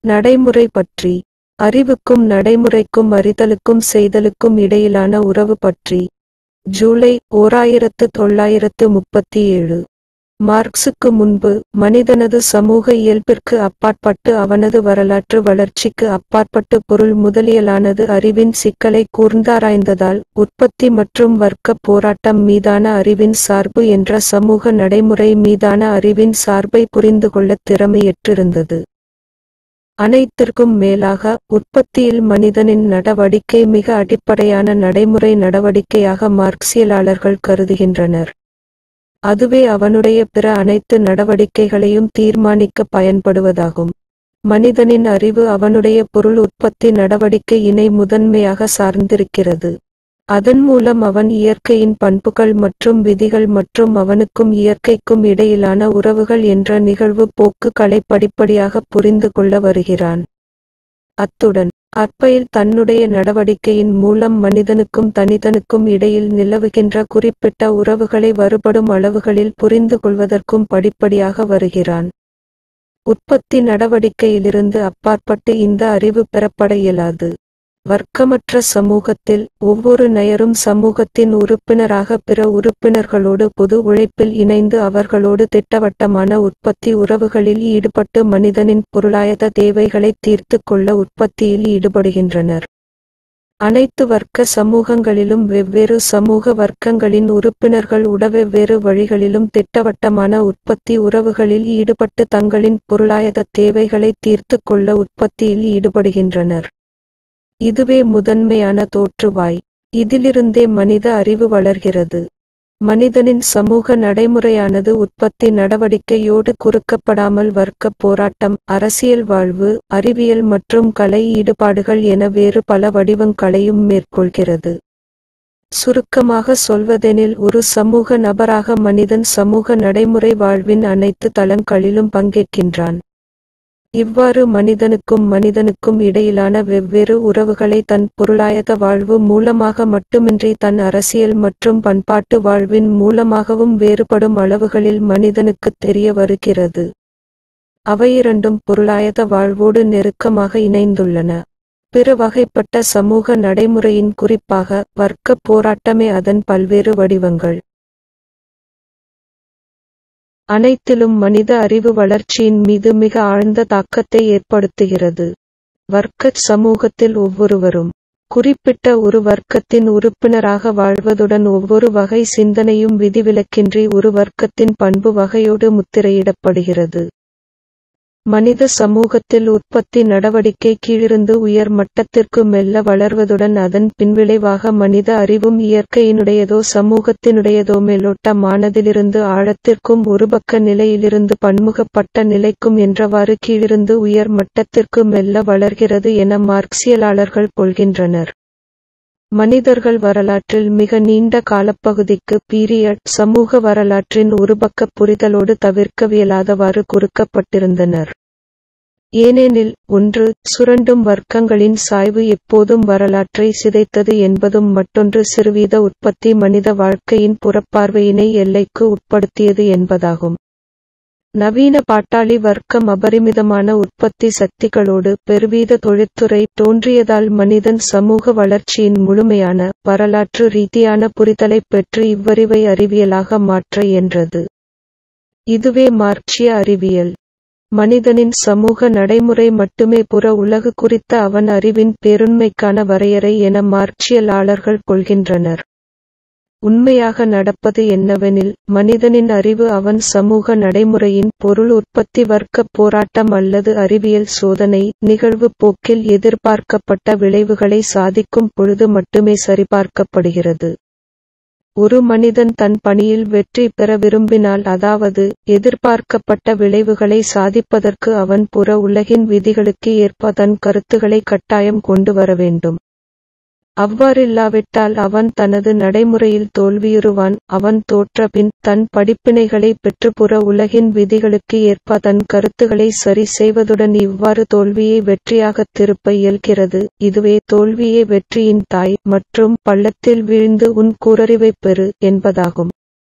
நடைமுறை பற்றி அறிவுக்கும் நடைமுறைக்கும் அறிதலுக்கும் செய்தலுக்கும் இடையிலான உறவு பற்றி ஜூலை ஓராயிரத்து தொள்ளாயிரத்து முப்பத்தி ஏழு மார்க்சுக்கு முன்பு மனிதனது சமூக இயல்பிற்கு அப்பாற்பட்டு அவனது வரலாற்று வளர்ச்சிக்கு அப்பாற்பட்டு பொருள் முதலியலானது அறிவின் சிக்கலை கூர்ந்தாராய்ந்ததால் உற்பத்தி மற்றும் வர்க்க போராட்டம் மீதான அறிவின் சார்பு என்ற சமூக நடைமுறை மீதான அறிவின் சார்பை புரிந்து கொள்ளத் திறமையற்றிருந்தது அனைத்திற்கும் மேலாக உற்பத்தியில் மனிதனின் நடவடிக்கை மிக அடிப்படையான நடைமுறை நடவடிக்கையாக மார்க்சியலாளர்கள் கருதுகின்றனர் அதுவே அவனுடைய பிற அனைத்து நடவடிக்கைகளையும் தீர்மானிக்க பயன்படுவதாகும் மனிதனின் அறிவு அவனுடைய பொருள் உற்பத்தி நடவடிக்கை இணை முதன்மையாக சார்ந்திருக்கிறது அதன் மூலம் அவன் இயற்கையின் பண்புகள் மற்றும் விதிகள் மற்றும் அவனுக்கும் இயற்கைக்கும் இடையிலான உறவுகள் என்ற நிகழ்வு போக்குகளை படிப்படியாக புரிந்து கொள்ள வருகிறான் அத்துடன் அற்பையில் தன்னுடைய நடவடிக்கையின் மூலம் மனிதனுக்கும் தனிதனுக்கும் இடையில் நிலவுகின்ற குறிப்பிட்ட உறவுகளை வருபடும் அளவுகளில் புரிந்து கொள்வதற்கும் படிப்படியாக வருகிறான் உற்பத்தி நடவடிக்கையிலிருந்து அப்பாற்பட்டு இந்த அறிவு பெறப்பட இயலாது வர்க்கமற்ற சமூகத்தில் ஒவ்வொரு நயரும் சமூகத்தின் உறுப்பினராக பிற உறுப்பினர்களோடு பொது உழைப்பில் இணைந்து அவர்களோடு திட்டவட்டமான உற்பத்தி உறவுகளில் ஈடுபட்டு மனிதனின் பொருளாயத தேவைகளை தீர்த்து கொள்ள உற்பத்தியில் ஈடுபடுகின்றனர் அனைத்து வர்க்க சமூகங்களிலும் வெவ்வேறு சமூக வர்க்கங்களின் உறுப்பினர்கள் உட வெவ்வேறு வழிகளிலும் திட்டவட்டமான உற்பத்தி உறவுகளில் ஈடுபட்டு தங்களின் பொருளாயத தேவைகளை தீர்த்து கொள்ள உற்பத்தியில் ஈடுபடுகின்றனர் இதுவே முதன்மையான தோற்றுவாய் இதிலிருந்தே மனித அறிவு வளர்கிறது மனிதனின் சமூக நடைமுறையானது உற்பத்தி நடவடிக்கையோடு குறுக்கப்படாமல் வர்க்க போராட்டம் அரசியல் வாழ்வு அறிவியல் மற்றும் கலை ஈடுபாடுகள் என வேறு பல வடிவங்களையும் மேற்கொள்கிறது சுருக்கமாக சொல்வதெனில் ஒரு சமூக நபராக மனிதன் சமூக நடைமுறை வாழ்வின் அனைத்து தளங்களிலும் பங்கேற்கின்றான் இவ்வாறு மனிதனுக்கும் மனிதனுக்கும் இடையிலான வெவ்வேறு உறவுகளை தன் பொருளாயத வாழ்வு மூலமாக மட்டுமின்றி தன் அரசியல் மற்றும் பண்பாட்டு வாழ்வின் மூலமாகவும் வேறுபடும் அளவுகளில் மனிதனுக்குத் தெரிய வருகிறது அவையிரண்டும் பொருளாயத வாழ்வோடு நெருக்கமாக இணைந்துள்ளன பிற வகைப்பட்ட சமூக நடைமுறையின் குறிப்பாக வர்க்க போராட்டமே அதன் பல்வேறு வடிவங்கள் அனைத்திலும் மனித அறிவு வளர்ச்சியின் மீது மிக ஆழ்ந்த தாக்கத்தை ஏற்படுத்துகிறது வர்க்கச் சமூகத்தில் ஒவ்வொருவரும் குறிப்பிட்ட ஒரு வர்க்கத்தின் உறுப்பினராக வாழ்வதுடன் ஒவ்வொரு வகை சிந்தனையும் விதிவிலக்கின்றி ஒரு வர்க்கத்தின் பண்பு வகையோடு முத்திரையிடப்படுகிறது மனித சமூகத்தில் உற்பத்தி நடவடிக்கை கீழிருந்து உயர் மட்டத்திற்கு மெல்ல வளர்வதுடன் அதன் பின்விளைவாக மனித அறிவும் இயற்கையினுடையதோ சமூகத்தினுடையதோ மேலோட்டமானதிலிருந்து ஆழத்திற்கும் ஒருபக்க நிலையிலிருந்து பன்முகப்பட்ட நிலைக்கும் என்றவாறு கீழிருந்து உயர் மட்டத்திற்கு மெல்ல வளர்கிறது என மார்க்சியலாளர்கள் கொள்கின்றனர் மனிதர்கள் வரலாற்றில் மிக நீண்ட காலப்பகுதிக்கு பீரியட் சமூக வரலாற்றின் ஒருபக்க புரிதலோடு தவிர்க்கவியலாதவாறு குறுக்கப்பட்டிருந்தனர் ஏனெனில் ஒன்று சுரண்டும் வர்க்கங்களின் சாய்வு எப்போதும் வரலாற்றை சிதைத்தது என்பதும் மற்றொன்று சிறுவீத உற்பத்தி மனித வாழ்க்கையின் புறப்பார்வையினை எல்லைக்கு உட்படுத்தியது என்பதாகும் நவீன பாட்டாளி வர்க்கம் அபரிமிதமான உற்பத்தி சக்திகளோடு பெருவீத தொழிற்துறை தோன்றியதால் மனிதன் சமூக வளர்ச்சியின் முழுமையான வரலாற்று ரீதியான புரிதலைப் பெற்று இவ்வறிவை அறிவியலாக மாற்ற என்றது இதுவே மார்க்சிய அறிவியல் மனிதனின் சமூக நடைமுறை மட்டுமே புற உலகு குறித்த அவன் அறிவின் பேருண்மைக்கான வரையறை என மார்க்சியலாளர்கள் கொள்கின்றனர் உண்மையாக நடப்பது என்னவெனில் மனிதனின் அறிவு அவன் சமூக நடைமுறையின் பொருள் உற்பத்தி வர்க்க போராட்டம் அல்லது அறிவியல் சோதனை நிகழ்வு போக்கில் எதிர்பார்க்கப்பட்ட விளைவுகளை சாதிக்கும் பொழுது மட்டுமே சரிபார்க்கப்படுகிறது ஒரு மனிதன் தன் பணியில் வெற்றி பெற விரும்பினால் அதாவது எதிர்பார்க்கப்பட்ட விளைவுகளை சாதிப்பதற்கு அவன் புற உலகின் விதிகளுக்கு ஏற்ப தன் கருத்துக்களை கட்டாயம் கொண்டு வர வேண்டும் அவ்வாறில்லாவிட்டால் அவன் தனது நடைமுறையில் தோல்வியுறுவான் அவன் தோற்றபின் தன் படிப்பினைகளை பெற்று புற உலகின் விதிகளுக்கு ஏற்ப தன் கருத்துக்களை சரி செய்வதுடன் இவ்வாறு தோல்வியை வெற்றியாகத் திருப்ப இயல்கிறது இதுவே தோல்வியே வெற்றியின் தாய் மற்றும் பள்ளத்தில் வீழ்ந்து உன் கூரறிவைப் பெறு என்பதாகும்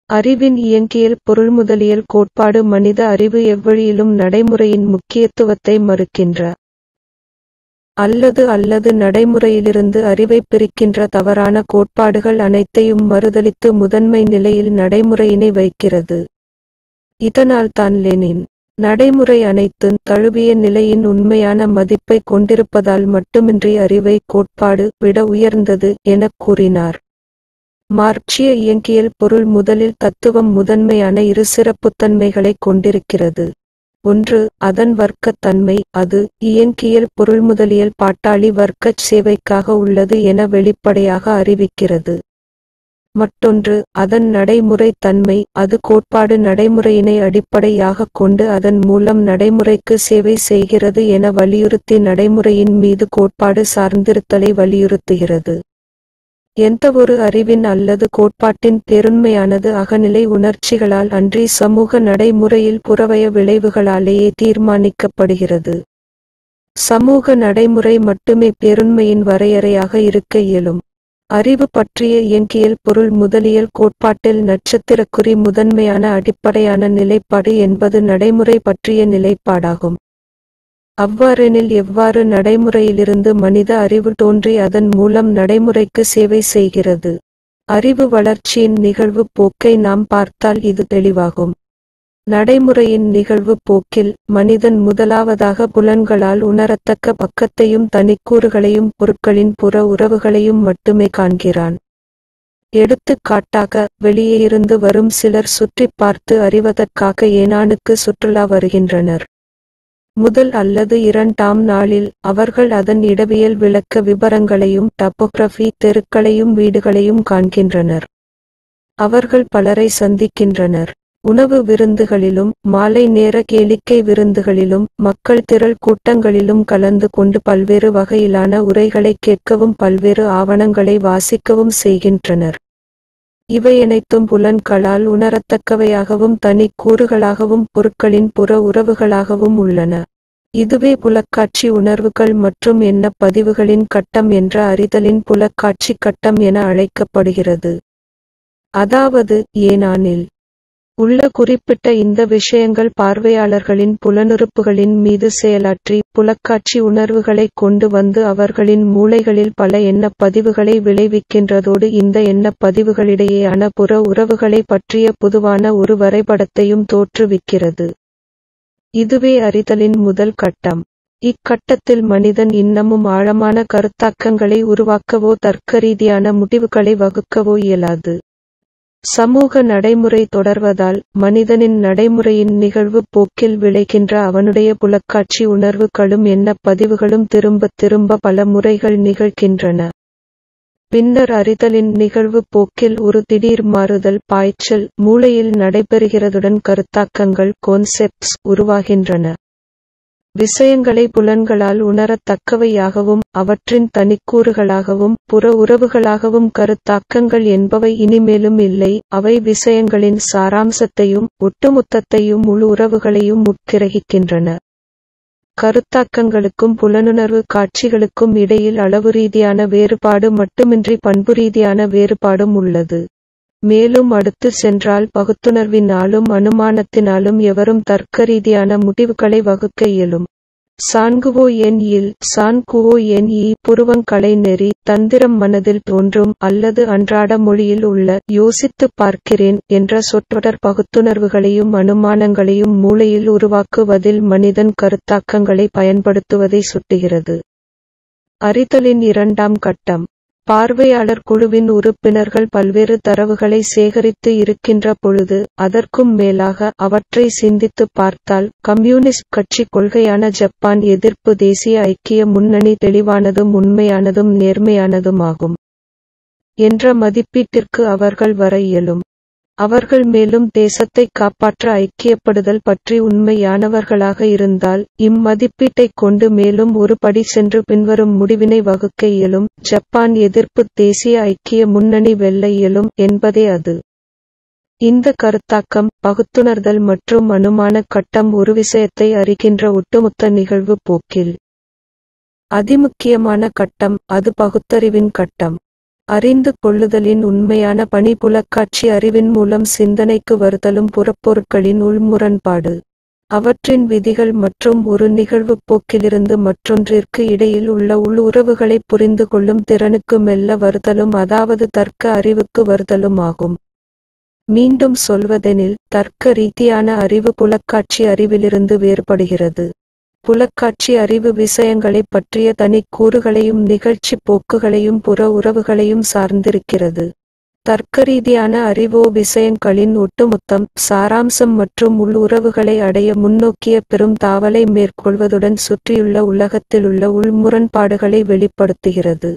அறிவின் இயங்கியல் பொருள்முதலியல் கோட்பாடு மனித அறிவு எவ்வழியிலும் நடைமுறையின் முக்கியத்துவத்தை மறுக்கின்ற அல்லது அல்லது நடைமுறையிலிருந்து அறிவைப் பிரிக்கின்ற தவறான கோட்பாடுகள் அனைத்தையும் மறுதலித்து முதன்மை நிலையில் நடைமுறையினை வைக்கிறது இதனால் தான் லெனின் நடைமுறை அனைத்தும் தழுவிய நிலையின் உண்மையான மதிப்பை கொண்டிருப்பதால் மட்டுமின்றி அறிவை கோட்பாடு விட உயர்ந்தது எனக் கூறினார் மார்க்சிய இயங்கியல் பொருள் முதலில் தத்துவம் முதன்மையான இரு சிறப்புத்தன்மைகளைக் கொண்டிருக்கிறது ஒன்று அதன் வர்க்கத்தன்மை அது இயங்கியல் பொருள்முதலியல் பாட்டாளி வர்க்கச் சேவைக்காக உள்ளது என வெளிப்படையாக அறிவிக்கிறது மற்றொன்று அதன் நடைமுறைத் தன்மை அது கோட்பாடு நடைமுறையினை அடிப்படையாகக் கொண்டு அதன் மூலம் நடைமுறைக்கு சேவை செய்கிறது என வலியுறுத்தி நடைமுறையின் மீது கோட்பாடு சார்ந்திருத்தலை வலியுறுத்துகிறது எந்தவொரு அறிவின் அல்லது கோட்பாட்டின் பெருண்மையானது அகநிலை உணர்ச்சிகளால் அன்றி சமூக நடைமுறையில் புறவய விளைவுகளாலேயே தீர்மானிக்கப்படுகிறது சமூக நடைமுறை மட்டுமே பெருண்மையின் வரையறையாக இருக்க இயலும் அறிவு பற்றிய இயங்கியல் பொருள் முதலியல் கோட்பாட்டில் நட்சத்திரக்குறி முதன்மையான அடிப்படையான நிலைப்பாடு என்பது நடைமுறை பற்றிய நிலைப்பாடாகும் அவ்வாறெனில் எவ்வாறு நடைமுறையிலிருந்து மனித அறிவு தோன்றி அதன் மூலம் நடைமுறைக்கு சேவை செய்கிறது அறிவு வளர்ச்சியின் நிகழ்வு போக்கை நாம் பார்த்தால் இது தெளிவாகும் நடைமுறையின் நிகழ்வு போக்கில் மனிதன் முதலாவதாக புலன்களால் உணரத்தக்க பக்கத்தையும் தனிக்கூறுகளையும் பொருட்களின் புற உறவுகளையும் மட்டுமே காண்கிறான் எடுத்துக்காட்டாக வெளியே இருந்து வரும் சிலர் சுற்றிப் பார்த்து அறிவதற்காக ஏனானுக்கு சுற்றுலா வருகின்றனர் முதல் அல்லது இரண்டாம் நாளில் அவர்கள் அதன் இடவியல் விளக்க விபரங்களையும் டப்போகிராஃபி தெருக்களையும் வீடுகளையும் காண்கின்றனர் அவர்கள் பலரை சந்திக்கின்றனர் உணவு விருந்துகளிலும் மாலை நேர கேளிக்கை விருந்துகளிலும் மக்கள் திரள் கூட்டங்களிலும் கலந்து கொண்டு பல்வேறு வகையிலான உரைகளை கேட்கவும் பல்வேறு ஆவணங்களை வாசிக்கவும் செய்கின்றனர் இவையனைத்தும் புலன்களால் உணரத்தக்கவையாகவும் தனி கூறுகளாகவும் பொருட்களின் புற உறவுகளாகவும் உள்ளன இதுவே புலக்காட்சி உணர்வுகள் மற்றும் எண்ண பதிவுகளின் கட்டம் என்ற அறிதலின் புலக்காட்சி கட்டம் என அழைக்கப்படுகிறது அதாவது ஏனானில் உள்ள குறிப்பிட்ட இந்த விஷயங்கள் பார்வையாளர்களின் புலனுறுப்புகளின் மீது செயலாற்றி புலக்காட்சி உணர்வுகளைக் கொண்டு வந்து அவர்களின் மூளைகளில் பல எண்ணப் பதிவுகளை விளைவிக்கின்றதோடு இந்த எண்ணப் பதிவுகளிடையேயான புற உறவுகளை பற்றிய பொதுவான ஒரு வரைபடத்தையும் தோற்றுவிக்கிறது இதுவே அறிதலின் முதல் கட்டம் இக்கட்டத்தில் மனிதன் இன்னமும் ஆழமான கருத்தாக்கங்களை உருவாக்கவோ தர்க்கரீதியான முடிவுகளை வகுக்கவோ இயலாது சமூக நடைமுறை தொடர்வதால் மனிதனின் நடைமுறையின் நிகழ்வு போக்கில் விளைகின்ற அவனுடைய புலக்காட்சி உணர்வுகளும் எண்ணப் பதிவுகளும் திரும்பத் திரும்ப பல முறைகள் நிகழ்கின்றன பின்னர் அறிதலின் நிகழ்வு போக்கில் ஒரு திடீர் மாறுதல் பாய்ச்சல் மூளையில் நடைபெறுகிறதுடன் கருத்தாக்கங்கள் கோன்செப்ட்ஸ் உருவாகின்றன விஷயங்களை புலன்களால் உணரத்தக்கவையாகவும் அவற்றின் தனிக்கூறுகளாகவும் புற உறவுகளாகவும் கருத்தாக்கங்கள் என்பவை இனிமேலும் இல்லை அவை விஷயங்களின் சாராம்சத்தையும் ஒட்டுமொத்தத்தையும் முழு உறவுகளையும் உட்கிரகிக்கின்றன கருத்தாக்கங்களுக்கும் புலனுணர்வு காட்சிகளுக்கும் இடையில் அளவு ரீதியான வேறுபாடு மட்டுமின்றி பண்பு ரீதியான வேறுபாடும் உள்ளது மேலும் அடுத்து சென்றால் பகுத்துணர்வினாலும் அனுமானத்தினாலும் எவரும் தர்க்க ரீதியான முடிவுகளை வகுக்க இயலும் சான்குவோ என் இல் சான்குவோ என் இ புருவங்களை நெறி தந்திரம் மனதில் தோன்றும் அல்லது அன்றாட மொழியில் உள்ள யோசித்துப் பார்க்கிறேன் என்ற சொற்றொடர் பகுத்துணர்வுகளையும் அனுமானங்களையும் மூளையில் உருவாக்குவதில் மனிதன் கருத்தாக்கங்களை பயன்படுத்துவதை சுட்டுகிறது அறிதலின் இரண்டாம் கட்டம் பார்வையாளர் குழுவின் உறுப்பினர்கள் பல்வேறு தரவுகளை சேகரித்து இருக்கின்ற பொழுது அதற்கும் மேலாக அவற்றை சிந்தித்துப் பார்த்தால் கம்யூனிஸ்ட் கட்சி கொள்கையான ஜப்பான் எதிர்ப்பு தேசிய ஐக்கிய முன்னணி தெளிவானதும் உண்மையானதும் நேர்மையானதுமாகும் என்ற மதிப்பீட்டிற்கு அவர்கள் வர இயலும் அவர்கள் மேலும் தேசத்தை காப்பாற்ற ஐக்கியப்படுதல் பற்றி உண்மையானவர்களாக இருந்தால் இம்மதிப்பீட்டைக் கொண்டு மேலும் ஒரு படி சென்று பின்வரும் முடிவினை வகுக்க இயலும் ஜப்பான் எதிர்ப்பு தேசிய ஐக்கிய முன்னணி வெல்ல இயலும் என்பதே அது இந்த கருத்தாக்கம் பகுத்துணர்தல் மற்றும் அனுமான கட்டம் ஒரு விஷயத்தை அறிகின்ற ஒட்டுமொத்த நிகழ்வு போக்கில் அதிமுக்கியமான கட்டம் அது பகுத்தறிவின் கட்டம் அறிந்து கொள்ளுதலின் உண்மையான பணி புலக்காட்சி அறிவின் மூலம் சிந்தனைக்கு வருதலும் புறப்பொருட்களின் உள்முரண்பாடு அவற்றின் விதிகள் மற்றும் ஒரு நிகழ்வுப் போக்கிலிருந்து மற்றொன்றிற்கு இடையில் உள்ள உள் உறவுகளைப் புரிந்து கொள்ளும் திறனுக்கு மெல்ல வருதலும் அதாவது தர்க்க அறிவுக்கு வருதலும் ஆகும் மீண்டும் சொல்வதெனில் தர்க்க ரீதியான அறிவு புலக்காட்சி அறிவிலிருந்து வேறுபடுகிறது புலக்காட்சி அறிவு விஷயங்களைப் பற்றிய தனிக் கூறுகளையும் நிகழ்ச்சி போக்குகளையும் புற உறவுகளையும் சார்ந்திருக்கிறது தர்க்கரீதியான அறிவோ விஷயங்களின் ஒட்டுமொத்தம் சாராம்சம் மற்றும் உள் உறவுகளை அடைய முன்னோக்கிய பெரும் தாவலை மேற்கொள்வதுடன் சுற்றியுள்ள உலகத்திலுள்ள உள் முரண்பாடுகளை வெளிப்படுத்துகிறது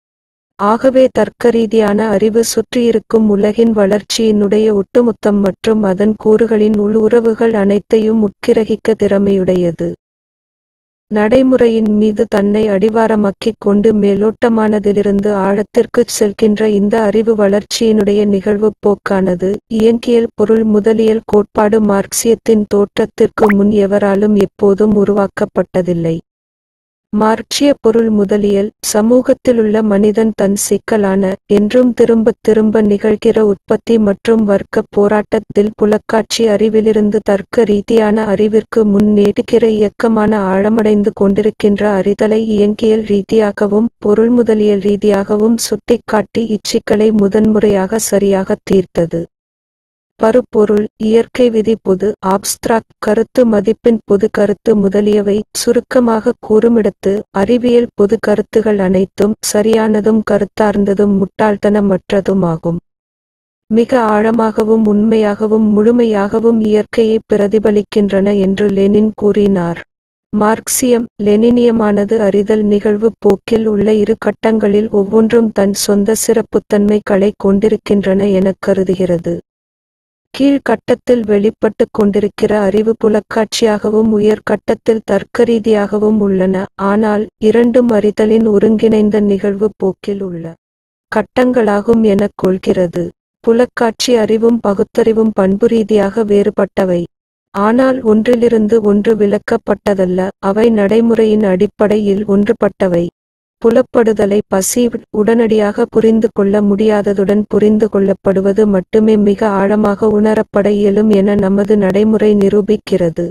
ஆகவே தர்க்கரீதியான அறிவு சுற்றியிருக்கும் உலகின் வளர்ச்சியினுடைய ஒட்டுமொத்தம் மற்றும் அதன் கூறுகளின் உள் உறவுகள் அனைத்தையும் உட்கிரகிக்க திறமையுடையது நடைமுறையின் மீது தன்னை அடிவாரமாக்கிக் கொண்டு மேலோட்டமானதிலிருந்து ஆழத்திற்குச் செல்கின்ற இந்த அறிவு வளர்ச்சியினுடைய நிகழ்வுப் போக்கானது இயங்கியல் பொருள் முதலியல் கோட்பாடு மார்க்சியத்தின் தோற்றத்திற்கு முன் எவராலும் எப்போதும் உருவாக்கப்பட்டதில்லை மார்க்சிய பொருள் முதலியல் சமூகத்திலுள்ள மனிதன் தன் சிக்கலான என்றும் திரும்பத் திரும்ப நிகழ்கிற உற்பத்தி மற்றும் வர்க்க போராட்டத்தில் புலக்காட்சி அறிவிலிருந்து தர்க்க ரீதியான அறிவிற்கு முன் நீடுகிற இயக்கமான ஆழமடைந்து கொண்டிருக்கின்ற அறிதலை இயங்கியல் ரீதியாகவும் பொருள் முதலியல் ரீதியாகவும் சுட்டிக்காட்டி இச்சிக்கலை முதன்முறையாக சரியாகத் தீர்த்தது பருப்பொருள் இயற்கை விதி பொது ஆப்ஸ்திராக்ட் கருத்து மதிப்பின் பொது கருத்து முதலியவை சுருக்கமாக கூறுமிடத்து அறிவியல் பொது கருத்துகள் அனைத்தும் சரியானதும் கருத்தார்ந்ததும் முட்டாள்தனமற்றதுமாகும் மிக ஆழமாகவும் உண்மையாகவும் முழுமையாகவும் இயற்கையை பிரதிபலிக்கின்றன என்று லெனின் கூறினார் மார்க்சியம் லெனினியமானது அறிதல் நிகழ்வு போக்கில் உள்ள இரு கட்டங்களில் ஒவ்வொன்றும் தன் சொந்த சிறப்புத்தன்மைகளை கொண்டிருக்கின்றன எனக் கருதுகிறது கீழ்கட்டத்தில் வெளிப்பட்டுக் கொண்டிருக்கிற அறிவு புலக்காட்சியாகவும் உயர் கட்டத்தில் தர்க்கரீதியாகவும் உள்ளன ஆனால் இரண்டும் அறிதலின் ஒருங்கிணைந்த நிகழ்வு போக்கில் உள்ள கட்டங்களாகும் எனக் கொள்கிறது புலக்காட்சி அறிவும் பகுத்தறிவும் பண்பு ரீதியாக வேறுபட்டவை ஆனால் ஒன்றிலிருந்து ஒன்று விலக்கப்பட்டதல்ல அவை நடைமுறையின் அடிப்படையில் ஒன்றுபட்டவை புலப்படுதலை பசீவ் உடனடியாக புரிந்து கொள்ள முடியாததுடன் புரிந்து கொள்ளப்படுவது மட்டுமே மிக ஆழமாக உணரப்பட இயலும் என நமது நடைமுறை நிரூபிக்கிறது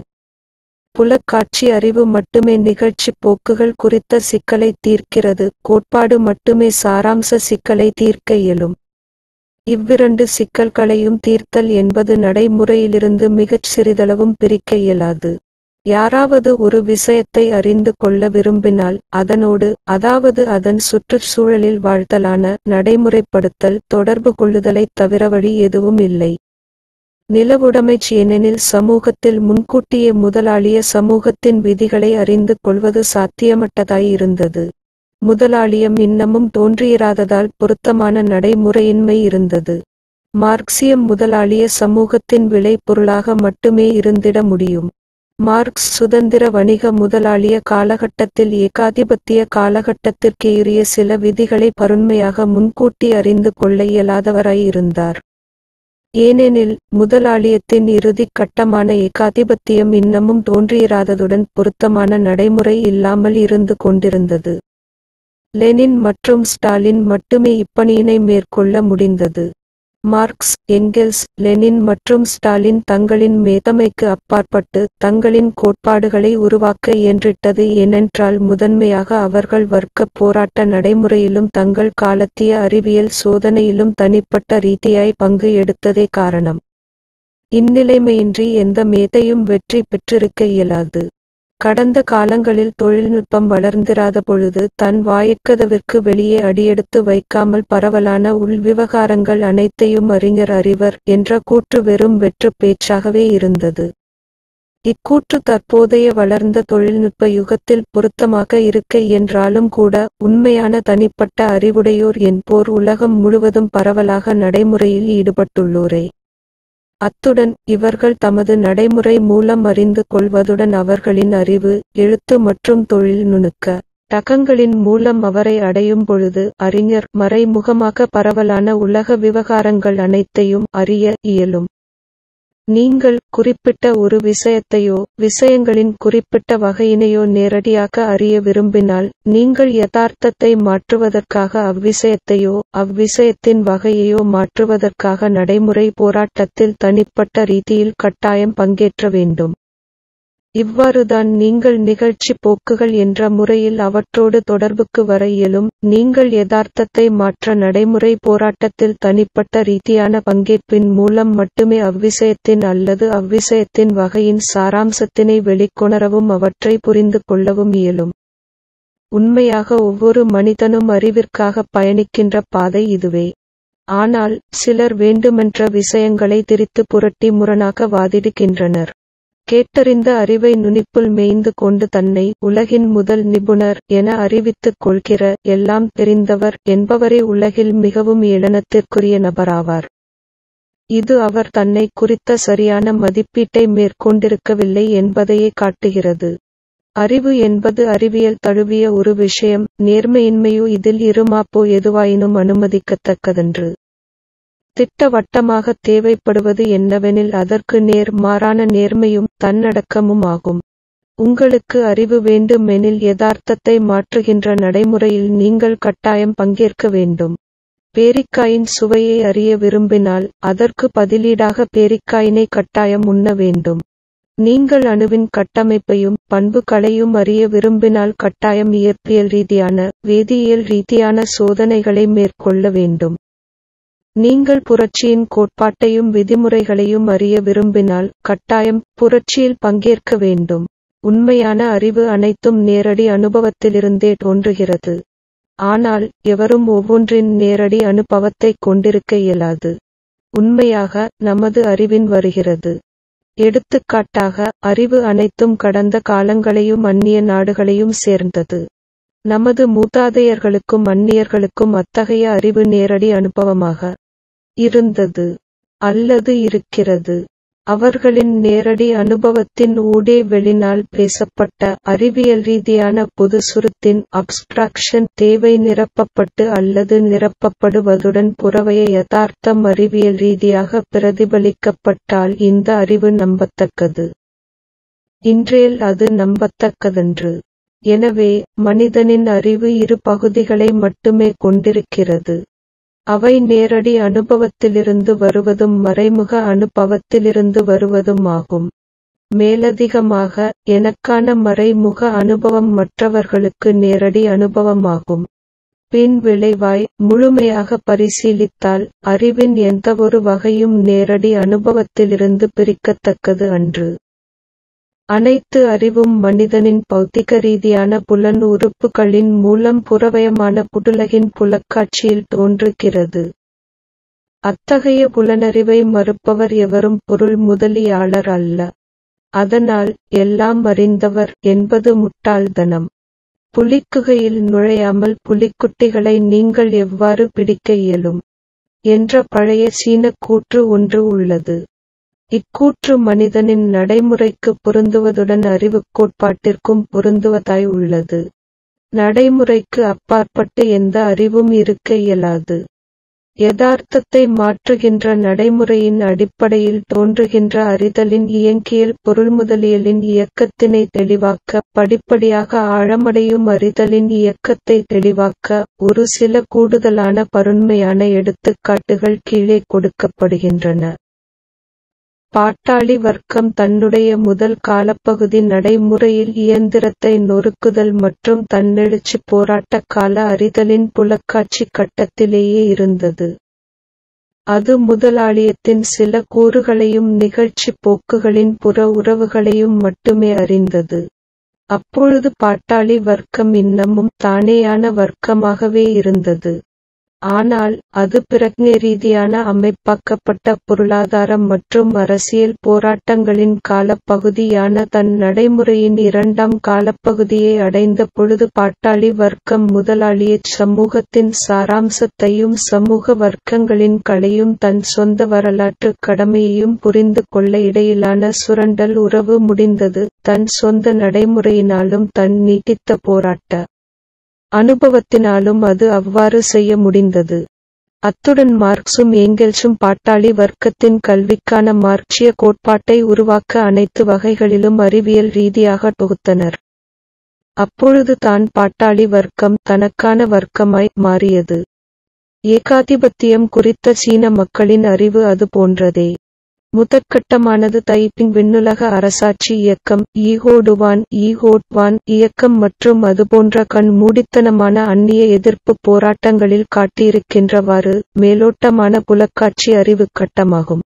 புலக்காட்சி அறிவு மட்டுமே நிகழ்ச்சி போக்குகள் குறித்த சிக்கலை தீர்க்கிறது கோட்பாடு மட்டுமே சாராம்ச சிக்கலை தீர்க்க இயலும் இவ்விரண்டு சிக்கல்களையும் தீர்த்தல் என்பது நடைமுறையிலிருந்து மிகச் சிறிதளவும் பிரிக்க இயலாது யாராவது ஒரு விஷயத்தை அறிந்து கொள்ள விரும்பினால் அதனோடு அதாவது அதன் சுற்றுச்சூழலில் வாழ்த்தலான நடைமுறைப்படுத்தல் தொடர்பு கொள்ளுதலைத் தவிர வழி எதுவும் இல்லை நிலவுடைமைச் ஏனெனில் சமூகத்தில் முன்கூட்டியே முதலாளிய சமூகத்தின் விதிகளை அறிந்து கொள்வது சாத்தியமட்டதாய் இருந்தது முதலாளியம் இன்னமும் தோன்றியிராததால் பொருத்தமான நடைமுறையின்மை இருந்தது மார்க்சியம் முதலாளிய சமூகத்தின் விளைபொருளாக மட்டுமே இருந்திட முடியும் மார்க்ஸ் சுதந்திர வணிக முதலாளிய காலகட்டத்தில் ஏகாதிபத்திய காலகட்டத்திற்கேறிய சில விதிகளை பருண்மையாக முன்கூட்டி அறிந்து கொள்ள இயலாதவராய் இருந்தார் ஏனெனில் முதலாளியத்தின் இறுதிக் கட்டமான ஏகாதிபத்தியம் இன்னமும் தோன்றியிராததுடன் பொருத்தமான நடைமுறை இல்லாமல் இருந்து கொண்டிருந்தது லெனின் மற்றும் ஸ்டாலின் மட்டுமே இப்பணியினை மேற்கொள்ள முடிந்தது மார்க்ஸ் எங்கெல்ஸ் லெனின் மற்றும் ஸ்டாலின் தங்களின் மேதமைக்கு அப்பாற்பட்டு தங்களின் கோட்பாடுகளை உருவாக்க இயன்றிட்டது ஏனென்றால் முதன்மையாக அவர்கள் வர்க்க போராட்ட நடைமுறையிலும் தங்கள் காலத்திய அறிவியல் சோதனையிலும் தனிப்பட்ட ரீதியாய் பங்கு எடுத்ததே காரணம் இந்நிலைமையின்றி எந்த மேதையும் வெற்றி பெற்றிருக்க இயலாது கடந்த காலங்களில் தொழில்நுட்பம் வளர்ந்திராத பொழுது தன் வாயக்கதவிற்கு வெளியே அடியெடுத்து வைக்காமல் பரவலான உள்விவகாரங்கள் அனைத்தையும் அறிஞர் அறிவர் என்ற கூற்று வெறும் வெற்று பேச்சாகவே இருந்தது இக்கூற்று தற்போதைய வளர்ந்த தொழில்நுட்ப யுகத்தில் பொருத்தமாக இருக்க இயன்றாலும் கூட உண்மையான தனிப்பட்ட அறிவுடையோர் என்போர் உலகம் முழுவதும் பரவலாக நடைமுறையில் ஈடுபட்டுள்ளோரே அத்துடன் இவர்கள் தமது நடைமுறை மூலம் அறிந்து கொள்வதுடன் அவர்களின் அறிவு எழுத்து மற்றும் தொழில் நுணுக்க ரகங்களின் மூலம் அவரை அடையும் பொழுது அறிஞர் மறைமுகமாக பரவலான உலக விவகாரங்கள் அனைத்தையும் அறிய இயலும் நீங்கள் குறிப்பிட்ட ஒரு விஷயத்தையோ விஷயங்களின் குறிப்பிட்ட வகையினையோ நேரடியாக அறிய விரும்பினால் நீங்கள் யதார்த்தத்தை மாற்றுவதற்காக அவ்விஷயத்தையோ அவ்விஷயத்தின் வகையையோ மாற்றுவதற்காக நடைமுறை போராட்டத்தில் தனிப்பட்ட ரீதியில் கட்டாயம் பங்கேற்ற வேண்டும் இவ்வாறுதான் நீங்கள் நிகழ்ச்சி போக்குகள் என்ற முறையில் அவற்றோடு தொடர்புக்கு வர இயலும் நீங்கள் யதார்த்தத்தை மாற்ற நடைமுறை போராட்டத்தில் தனிப்பட்ட ரீதியான பங்கேற்பின் மூலம் மட்டுமே அவ்விஷயத்தின் அல்லது அவ்விஷயத்தின் வகையின் சாராம்சத்தினை வெளிக்கொணரவும் அவற்றை புரிந்து கொள்ளவும் இயலும் உண்மையாக ஒவ்வொரு மனிதனும் அறிவிற்காக பயணிக்கின்ற பாதை இதுவே ஆனால் சிலர் வேண்டுமென்ற விஷயங்களை திரித்து புரட்டி முரணாக வாதிடுகின்றனர் கேட்டறிந்த அறிவை நுனிப்புள் மேய்ந்து கொண்டு தன்னை உலகின் முதல் நிபுணர் என அறிவித்துக் கொள்கிற எல்லாம் தெரிந்தவர் என்பவரே உலகில் மிகவும் ஏளனத்திற்குரிய நபராவார் இது அவர் தன்னை குறித்த சரியான மதிப்பீட்டை மேற்கொண்டிருக்கவில்லை என்பதையே காட்டுகிறது அறிவு என்பது அறிவியல் தழுவிய ஒரு விஷயம் நேர்மையின்மையோ இதில் இருமாப்போ எதுவாயினும் அனுமதிக்கத்தக்கதன்று திட்டவட்டமாக தேவைப்படுவது என்னவெனில் அதற்கு நேர் மாறான நேர்மையும் தன்னடக்கமும் ஆகும் உங்களுக்கு அறிவு வேண்டுமெனில் யதார்த்தத்தை மாற்றுகின்ற நடைமுறையில் நீங்கள் கட்டாயம் பங்கேற்க வேண்டும் பேரிக்காயின் சுவையை அறிய விரும்பினால் அதற்கு பதிலீடாக பேரிக்காயினை கட்டாயம் உண்ண வேண்டும் நீங்கள் அணுவின் கட்டமைப்பையும் பண்புகளையும் அறிய விரும்பினால் கட்டாயம் இயற்பியல் ரீதியான வேதியியல் ரீதியான சோதனைகளை மேற்கொள்ள வேண்டும் நீங்கள் புரட்சியின் கோட்பாட்டையும் விதிமுறைகளையும் அறிய விரும்பினால் கட்டாயம் புரட்சியில் பங்கேற்க வேண்டும் உண்மையான அறிவு அனைத்தும் நேரடி அனுபவத்திலிருந்தே தோன்றுகிறது ஆனால் எவரும் ஒவ்வொன்றின் நேரடி அனுபவத்தை கொண்டிருக்க இயலாது உண்மையாக நமது அறிவின் வருகிறது எடுத்துக்காட்டாக அறிவு அனைத்தும் கடந்த காலங்களையும் அந்நிய நாடுகளையும் சேர்ந்தது நமது மூதாதையர்களுக்கும் அந்நியர்களுக்கும் அத்தகைய அறிவு நேரடி அனுபவமாக இருந்தது அல்லது இருக்கிறது அவர்களின் நேரடி அனுபவத்தின் ஊடே வெளிநாள் பேசப்பட்ட அறிவியல் ரீதியான பொது சுருத்தின் அப்ஸ்ட்ராக்ஷன் தேவை நிரப்பப்பட்டு அல்லது நிரப்பப்படுவதுடன் புறவைய யதார்த்தம் அறிவியல் ரீதியாக பிரதிபலிக்கப்பட்டால் இந்த அறிவு நம்பத்தக்கது இன்றேல் அது நம்பத்தக்கதன்று எனவே மனிதனின் அறிவு இரு பகுதிகளை மட்டுமே கொண்டிருக்கிறது அவை நேரடி அனுபவத்திலிருந்து வருவதும் மறைமுக அனுபவத்திலிருந்து வருவதும் ஆகும் மேலதிகமாக எனக்கான மறைமுக அனுபவம் மற்றவர்களுக்கு நேரடி அனுபவமாகும் பின் விளைவாய் முழுமையாக பரிசீலித்தால் அறிவின் எந்தவொரு வகையும் நேரடி அனுபவத்திலிருந்து பிரிக்கத்தக்கது அன்று அனைத்து அறிவும் மனிதனின் பௌத்திக ரீதியான புலன் உறுப்புகளின் மூலம் புறவயமான புடுலகின் புலக்காட்சியில் தோன்றுகிறது அத்தகைய புலனறிவை மறுப்பவர் எவரும் பொருள் முதலியாளர் அல்ல அதனால் எல்லாம் அறிந்தவர் என்பது முட்டாள்தனம் புலிக்குகையில் நுழையாமல் புலிக்குட்டிகளை நீங்கள் எவ்வாறு பிடிக்க இயலும் என்ற பழைய சீன கூற்று ஒன்று உள்ளது இக்கூற்று மனிதனின் நடைமுறைக்கு பொருந்துவதுடன் அறிவுக் கோட்பாட்டிற்கும் பொருந்துவதாய் உள்ளது நடைமுறைக்கு அப்பாற்பட்டு எந்த அறிவும் இருக்க இயலாது யதார்த்தத்தை மாற்றுகின்ற நடைமுறையின் அடிப்படையில் தோன்றுகின்ற அறிதலின் இயங்கியல் பொருள்முதலியலின் இயக்கத்தினை தெளிவாக்க படிப்படியாக ஆழமடையும் அறிதலின் இயக்கத்தை தெளிவாக்க ஒரு சில கூடுதலான பருண்மையான எடுத்துக்காட்டுகள் கீழே கொடுக்கப்படுகின்றன பாட்டாளி வர்க்கம் தன்னுடைய முதல் காலப்பகுதி நடைமுறையில் இயந்திரத்தை நொறுக்குதல் மற்றும் தன்னெழுச்சி போராட்ட கால அறிதலின் புலக்காட்சி கட்டத்திலேயே இருந்தது அது முதலாளியத்தின் சில கூறுகளையும் நிகழ்ச்சி போக்குகளின் புற உறவுகளையும் மட்டுமே அறிந்தது அப்பொழுது பாட்டாளி வர்க்கம் இன்னமும் தானேயான வர்க்கமாகவே இருந்தது ஆனால் அது பிரக்ஞை ரீதியான அமைப்பாக்கப்பட்ட பொருளாதாரம் மற்றும் அரசியல் போராட்டங்களின் காலப்பகுதியான தன் நடைமுறையின் இரண்டாம் காலப்பகுதியை அடைந்த பொழுது பாட்டாளி வர்க்கம் முதலாளிய சமூகத்தின் சாராம்சத்தையும் சமூக வர்க்கங்களின் களையும் தன் சொந்த வரலாற்று கடமையையும் புரிந்து கொள்ள இடையிலான சுரண்டல் உறவு முடிந்தது தன் சொந்த நடைமுறையினாலும் தன் நீட்டித்த போராட்ட அனுபவத்தினாலும் அது அவ்வாறு செய்ய முடிந்தது அத்துடன் மார்க்சும் ஏங்கெல்சும் பாட்டாளி வர்க்கத்தின் கல்விக்கான மார்க்சிய கோட்பாட்டை உருவாக்க அனைத்து வகைகளிலும் அறிவியல் ரீதியாக தொகுத்தனர் அப்பொழுது தான் பாட்டாளி வர்க்கம் தனக்கான வர்க்கமாய் மாறியது ஏகாதிபத்தியம் குறித்த சீன மக்களின் அறிவு அது போன்றதே முதற்கட்டமானது தைப்பிங் விண்ணுலக அரசாட்சி இயக்கம் ஈகோடுவான் ஈகோட்வான் இயக்கம் மற்றும் அதுபோன்ற கண் மூடித்தனமான அந்நிய எதிர்ப்பு போராட்டங்களில் காட்டியிருக்கின்றவாறு மேலோட்டமான புலக்காட்சி அறிவு கட்டமாகும்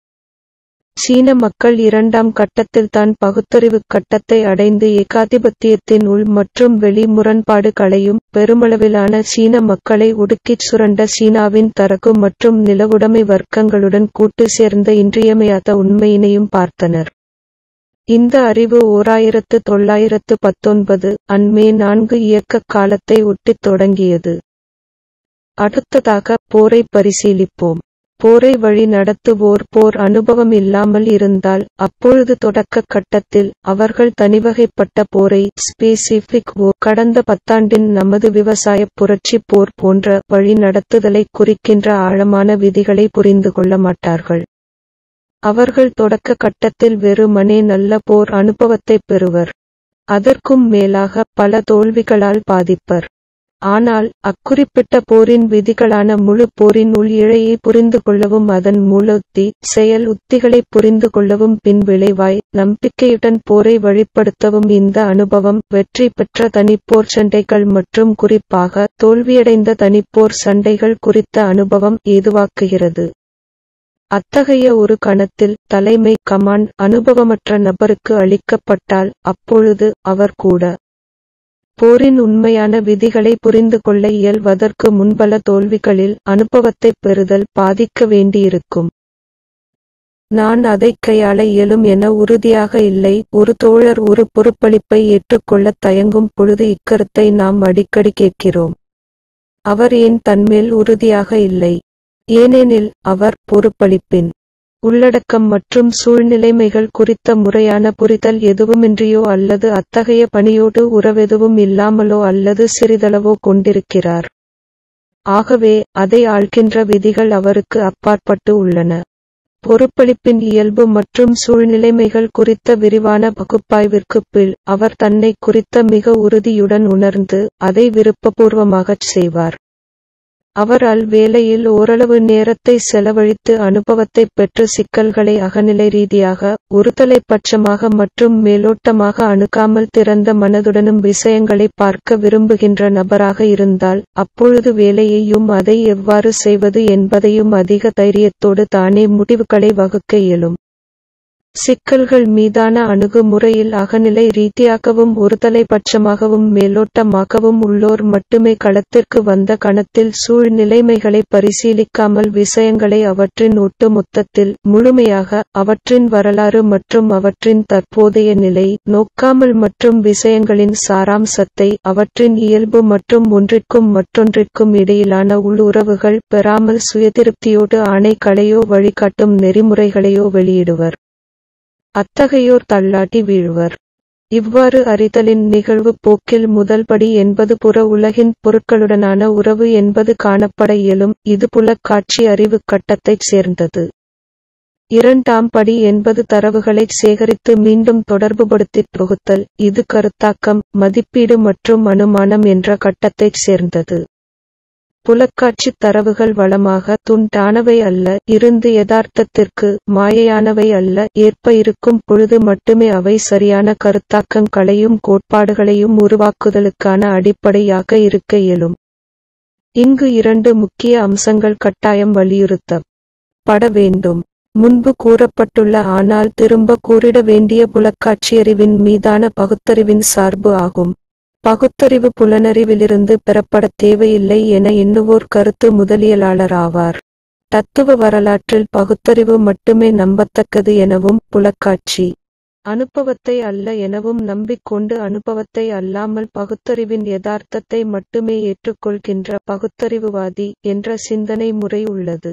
சீன மக்கள் இரண்டாம் கட்டத்தில்தான் பகுத்தறிவு கட்டத்தை அடைந்து ஏகாதிபத்தியத்தின் உள் மற்றும் வெளி முரண்பாடுகளையும் பெருமளவிலான சீன மக்களை ஒடுக்கிச் சுரண்ட சீனாவின் தரகு மற்றும் நிலவுடைமை வர்க்கங்களுடன் கூட்டு சேர்ந்த இன்றியமையாத உண்மையினையும் பார்த்தனர் இந்த அறிவு ஓராயிரத்து தொள்ளாயிரத்து பத்தொன்பது அண்மே நான்கு இயக்க காலத்தை ஒட்டித் தொடங்கியது அடுத்ததாக போரை பரிசீலிப்போம் போரை வழி நடத்துவோர் போர் அனுபவம் இல்லாமல் இருந்தால் அப்பொழுது தொடக்க கட்டத்தில் அவர்கள் தனிவகைப்பட்ட போரை ஸ்பெசிபிக் ஓர் கடந்த பத்தாண்டின் நமது விவசாய புரட்சி போர் போன்ற வழி நடத்துதலை குறிக்கின்ற ஆழமான விதிகளை புரிந்து கொள்ள மாட்டார்கள் அவர்கள் தொடக்க கட்டத்தில் வெறுமனே நல்ல போர் அனுபவத்தை பெறுவர் அதற்கும் மேலாக பல தோல்விகளால் பாதிப்பர் ஆனால் அக்குறிப்பிட்ட போரின் விதிகளான முழு போரின் உள் இழையை புரிந்து கொள்ளவும் அதன் மூல உத்தி செயல் உத்திகளை புரிந்து கொள்ளவும் பின் விளைவாய் நம்பிக்கையுடன் போரை வழிப்படுத்தவும் இந்த அனுபவம் வெற்றி பெற்ற தனிப்போர் சண்டைகள் மற்றும் குறிப்பாக தோல்வியடைந்த தனிப்போர் சண்டைகள் குறித்த அனுபவம் ஏதுவாக்குகிறது அத்தகைய ஒரு கணத்தில் தலைமை கமாண்ட் அனுபவமற்ற நபருக்கு அளிக்கப்பட்டால் அப்பொழுது அவர் கூட போரின் உண்மையான விதிகளை புரிந்து கொள்ள இயல்வதற்கு முன்பல தோல்விகளில் அனுபவத்தைப் பெறுதல் பாதிக்க வேண்டியிருக்கும் நான் அதைக் கையாள இயலும் என உறுதியாக இல்லை ஒரு தோழர் ஒரு பொறுப்பளிப்பை ஏற்றுக்கொள்ளத் தயங்கும் பொழுது இக்கருத்தை நாம் அடிக்கடி கேட்கிறோம் அவர் ஏன் தன்மேல் உறுதியாக இல்லை ஏனெனில் அவர் பொறுப்பளிப்பின் உள்ளடக்கம் மற்றும் சூழ்நிலைமைகள் குறித்த முறையான புரிதல் எதுவுமின்றியோ அல்லது அத்தகைய பணியோடு உறவெதுவும் இல்லாமலோ அல்லது சிறிதளவோ கொண்டிருக்கிறார் ஆகவே அதை ஆள்கின்ற விதிகள் அவருக்கு அப்பாற்பட்டு உள்ளன பொறுப்பளிப்பின் இயல்பு மற்றும் சூழ்நிலைமைகள் குறித்த விரிவான பகுப்பாய்விற்குப் பில் அவர் தன்னை குறித்த மிக உறுதியுடன் உணர்ந்து அதை விருப்பபூர்வமாகச் செய்வார் அவர் அல் வேலையில் ஓரளவு நேரத்தை செலவழித்து அனுபவத்தைப் பெற்று சிக்கல்களை அகநிலை ரீதியாக ஒருதலைப்பட்சமாக மற்றும் மேலோட்டமாக அணுகாமல் திறந்த மனதுடனும் விஷயங்களை பார்க்க விரும்புகின்ற நபராக இருந்தால் அப்பொழுது வேலையையும் அதை எவ்வாறு செய்வது என்பதையும் அதிக தைரியத்தோடு தானே முடிவுகளை வகுக்க இயலும் சிக்கல்கள் மீதான அணுகுமுறையில் அகநிலை ரீதியாகவும் ஒருதலைபட்சமாகவும் மேலோட்டமாகவும் உள்ளோர் மட்டுமே களத்திற்கு வந்த கணத்தில் சூழ்நிலைமைகளை பரிசீலிக்காமல் விஷயங்களை அவற்றின் ஒட்டு மொத்தத்தில் முழுமையாக அவற்றின் வரலாறு மற்றும் அவற்றின் தற்போதைய நிலை நோக்காமல் மற்றும் விஷயங்களின் சாராம்சத்தை அவற்றின் இயல்பு மற்றும் ஒன்றிற்கும் மற்றொன்றிற்கும் இடையிலான உள் உறவுகள் பெறாமல் சுயதிருப்தியோடு ஆணைகளையோ வழிகாட்டும் நெறிமுறைகளையோ வெளியிடுவர் அத்தகையோர் தள்ளாட்டி வீழ்வர் இவ்வாறு அறிதலின் நிகழ்வு போக்கில் முதல் படி என்பது புற உலகின் பொருட்களுடனான உறவு என்பது காணப்பட இயலும் இது புலக்காட்சி அறிவு கட்டத்தைச் சேர்ந்தது இரண்டாம் படி என்பது தரவுகளைச் சேகரித்து மீண்டும் தொடர்புபடுத்தித் தொகுத்தல் இது கருத்தாக்கம் மதிப்பீடு மற்றும் அனுமானம் என்ற கட்டத்தைச் சேர்ந்தது புலக்காட்சி தரவுகள் வளமாக துண்டானவை அல்ல இருந்து யதார்த்தத்திற்கு மாயையானவை அல்ல ஏற்ப இருக்கும் பொழுது மட்டுமே அவை சரியான கருத்தாக்கங்களையும் கோட்பாடுகளையும் உருவாக்குதலுக்கான அடிப்படையாக இருக்க இயலும் இங்கு இரண்டு முக்கிய அம்சங்கள் கட்டாயம் வலியுறுத்த பட வேண்டும் முன்பு கூறப்பட்டுள்ள ஆனால் திரும்ப கூறிட வேண்டிய புலக்காட்சியறிவின் மீதான பகுத்தறிவின் சார்பு ஆகும் பகுத்தறிவு புலனறிவிலிருந்து பெறப்பட தேவையில்லை என எண்ணுவோர் கருத்து முதலியலாளர் ஆவார் தத்துவ வரலாற்றில் பகுத்தறிவு மட்டுமே நம்பத்தக்கது எனவும் புலக்காட்சி அனுபவத்தை அல்ல எனவும் நம்பிக்கொண்டு அனுபவத்தை அல்லாமல் பகுத்தறிவின் யதார்த்தத்தை மட்டுமே ஏற்றுக்கொள்கின்ற பகுத்தறிவுவாதி என்ற சிந்தனை முறை உள்ளது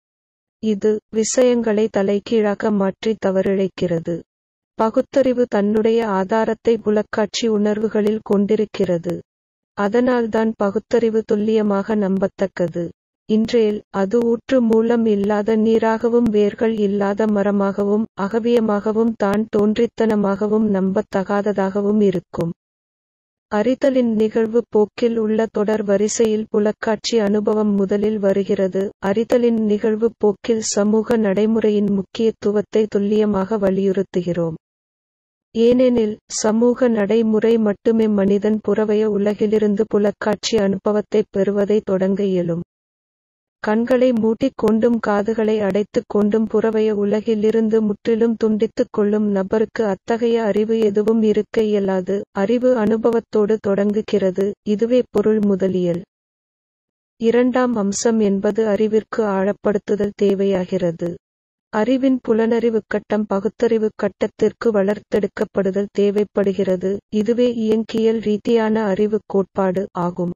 இது விஷயங்களை தலைகீழாக மாற்றி தவறிழைக்கிறது பகுத்தறிவு தன்னுடைய ஆதாரத்தை புலக்காட்சி உணர்வுகளில் கொண்டிருக்கிறது அதனால்தான் பகுத்தறிவு துல்லியமாக நம்பத்தக்கது இன்றேல் அது ஊற்று மூலம் இல்லாத நீராகவும் வேர்கள் இல்லாத மரமாகவும் அகவியமாகவும் தான் தோன்றித்தனமாகவும் நம்பத்தகாததாகவும் இருக்கும் அறிதலின் நிகழ்வு போக்கில் உள்ள தொடர் வரிசையில் புலக்காட்சி அனுபவம் முதலில் வருகிறது அறிதலின் நிகழ்வு போக்கில் சமூக நடைமுறையின் முக்கியத்துவத்தை துல்லியமாக வலியுறுத்துகிறோம் ஏனெனில் சமூக நடைமுறை மட்டுமே மனிதன் புறவய உலகிலிருந்து புலக்காட்சி அனுபவத்தைப் பெறுவதை தொடங்க இயலும் கண்களை மூடிக் கொண்டும் காதுகளை அடைத்துக் கொண்டும் புறவய உலகிலிருந்து முற்றிலும் துண்டித்துக் கொள்ளும் நபருக்கு அத்தகைய அறிவு எதுவும் இருக்க இயலாது அறிவு அனுபவத்தோடு தொடங்குகிறது இதுவே பொருள் முதலியல் இரண்டாம் அம்சம் என்பது அறிவிற்கு ஆழப்படுத்துதல் தேவையாகிறது அறிவின் புலனறிவு கட்டம் பகுத்தறிவு கட்டத்திற்கு வளர்த்தெடுக்கப்படுதல் தேவைப்படுகிறது இதுவே இயங்கியல் ரீதியான அறிவு கோட்பாடு ஆகும்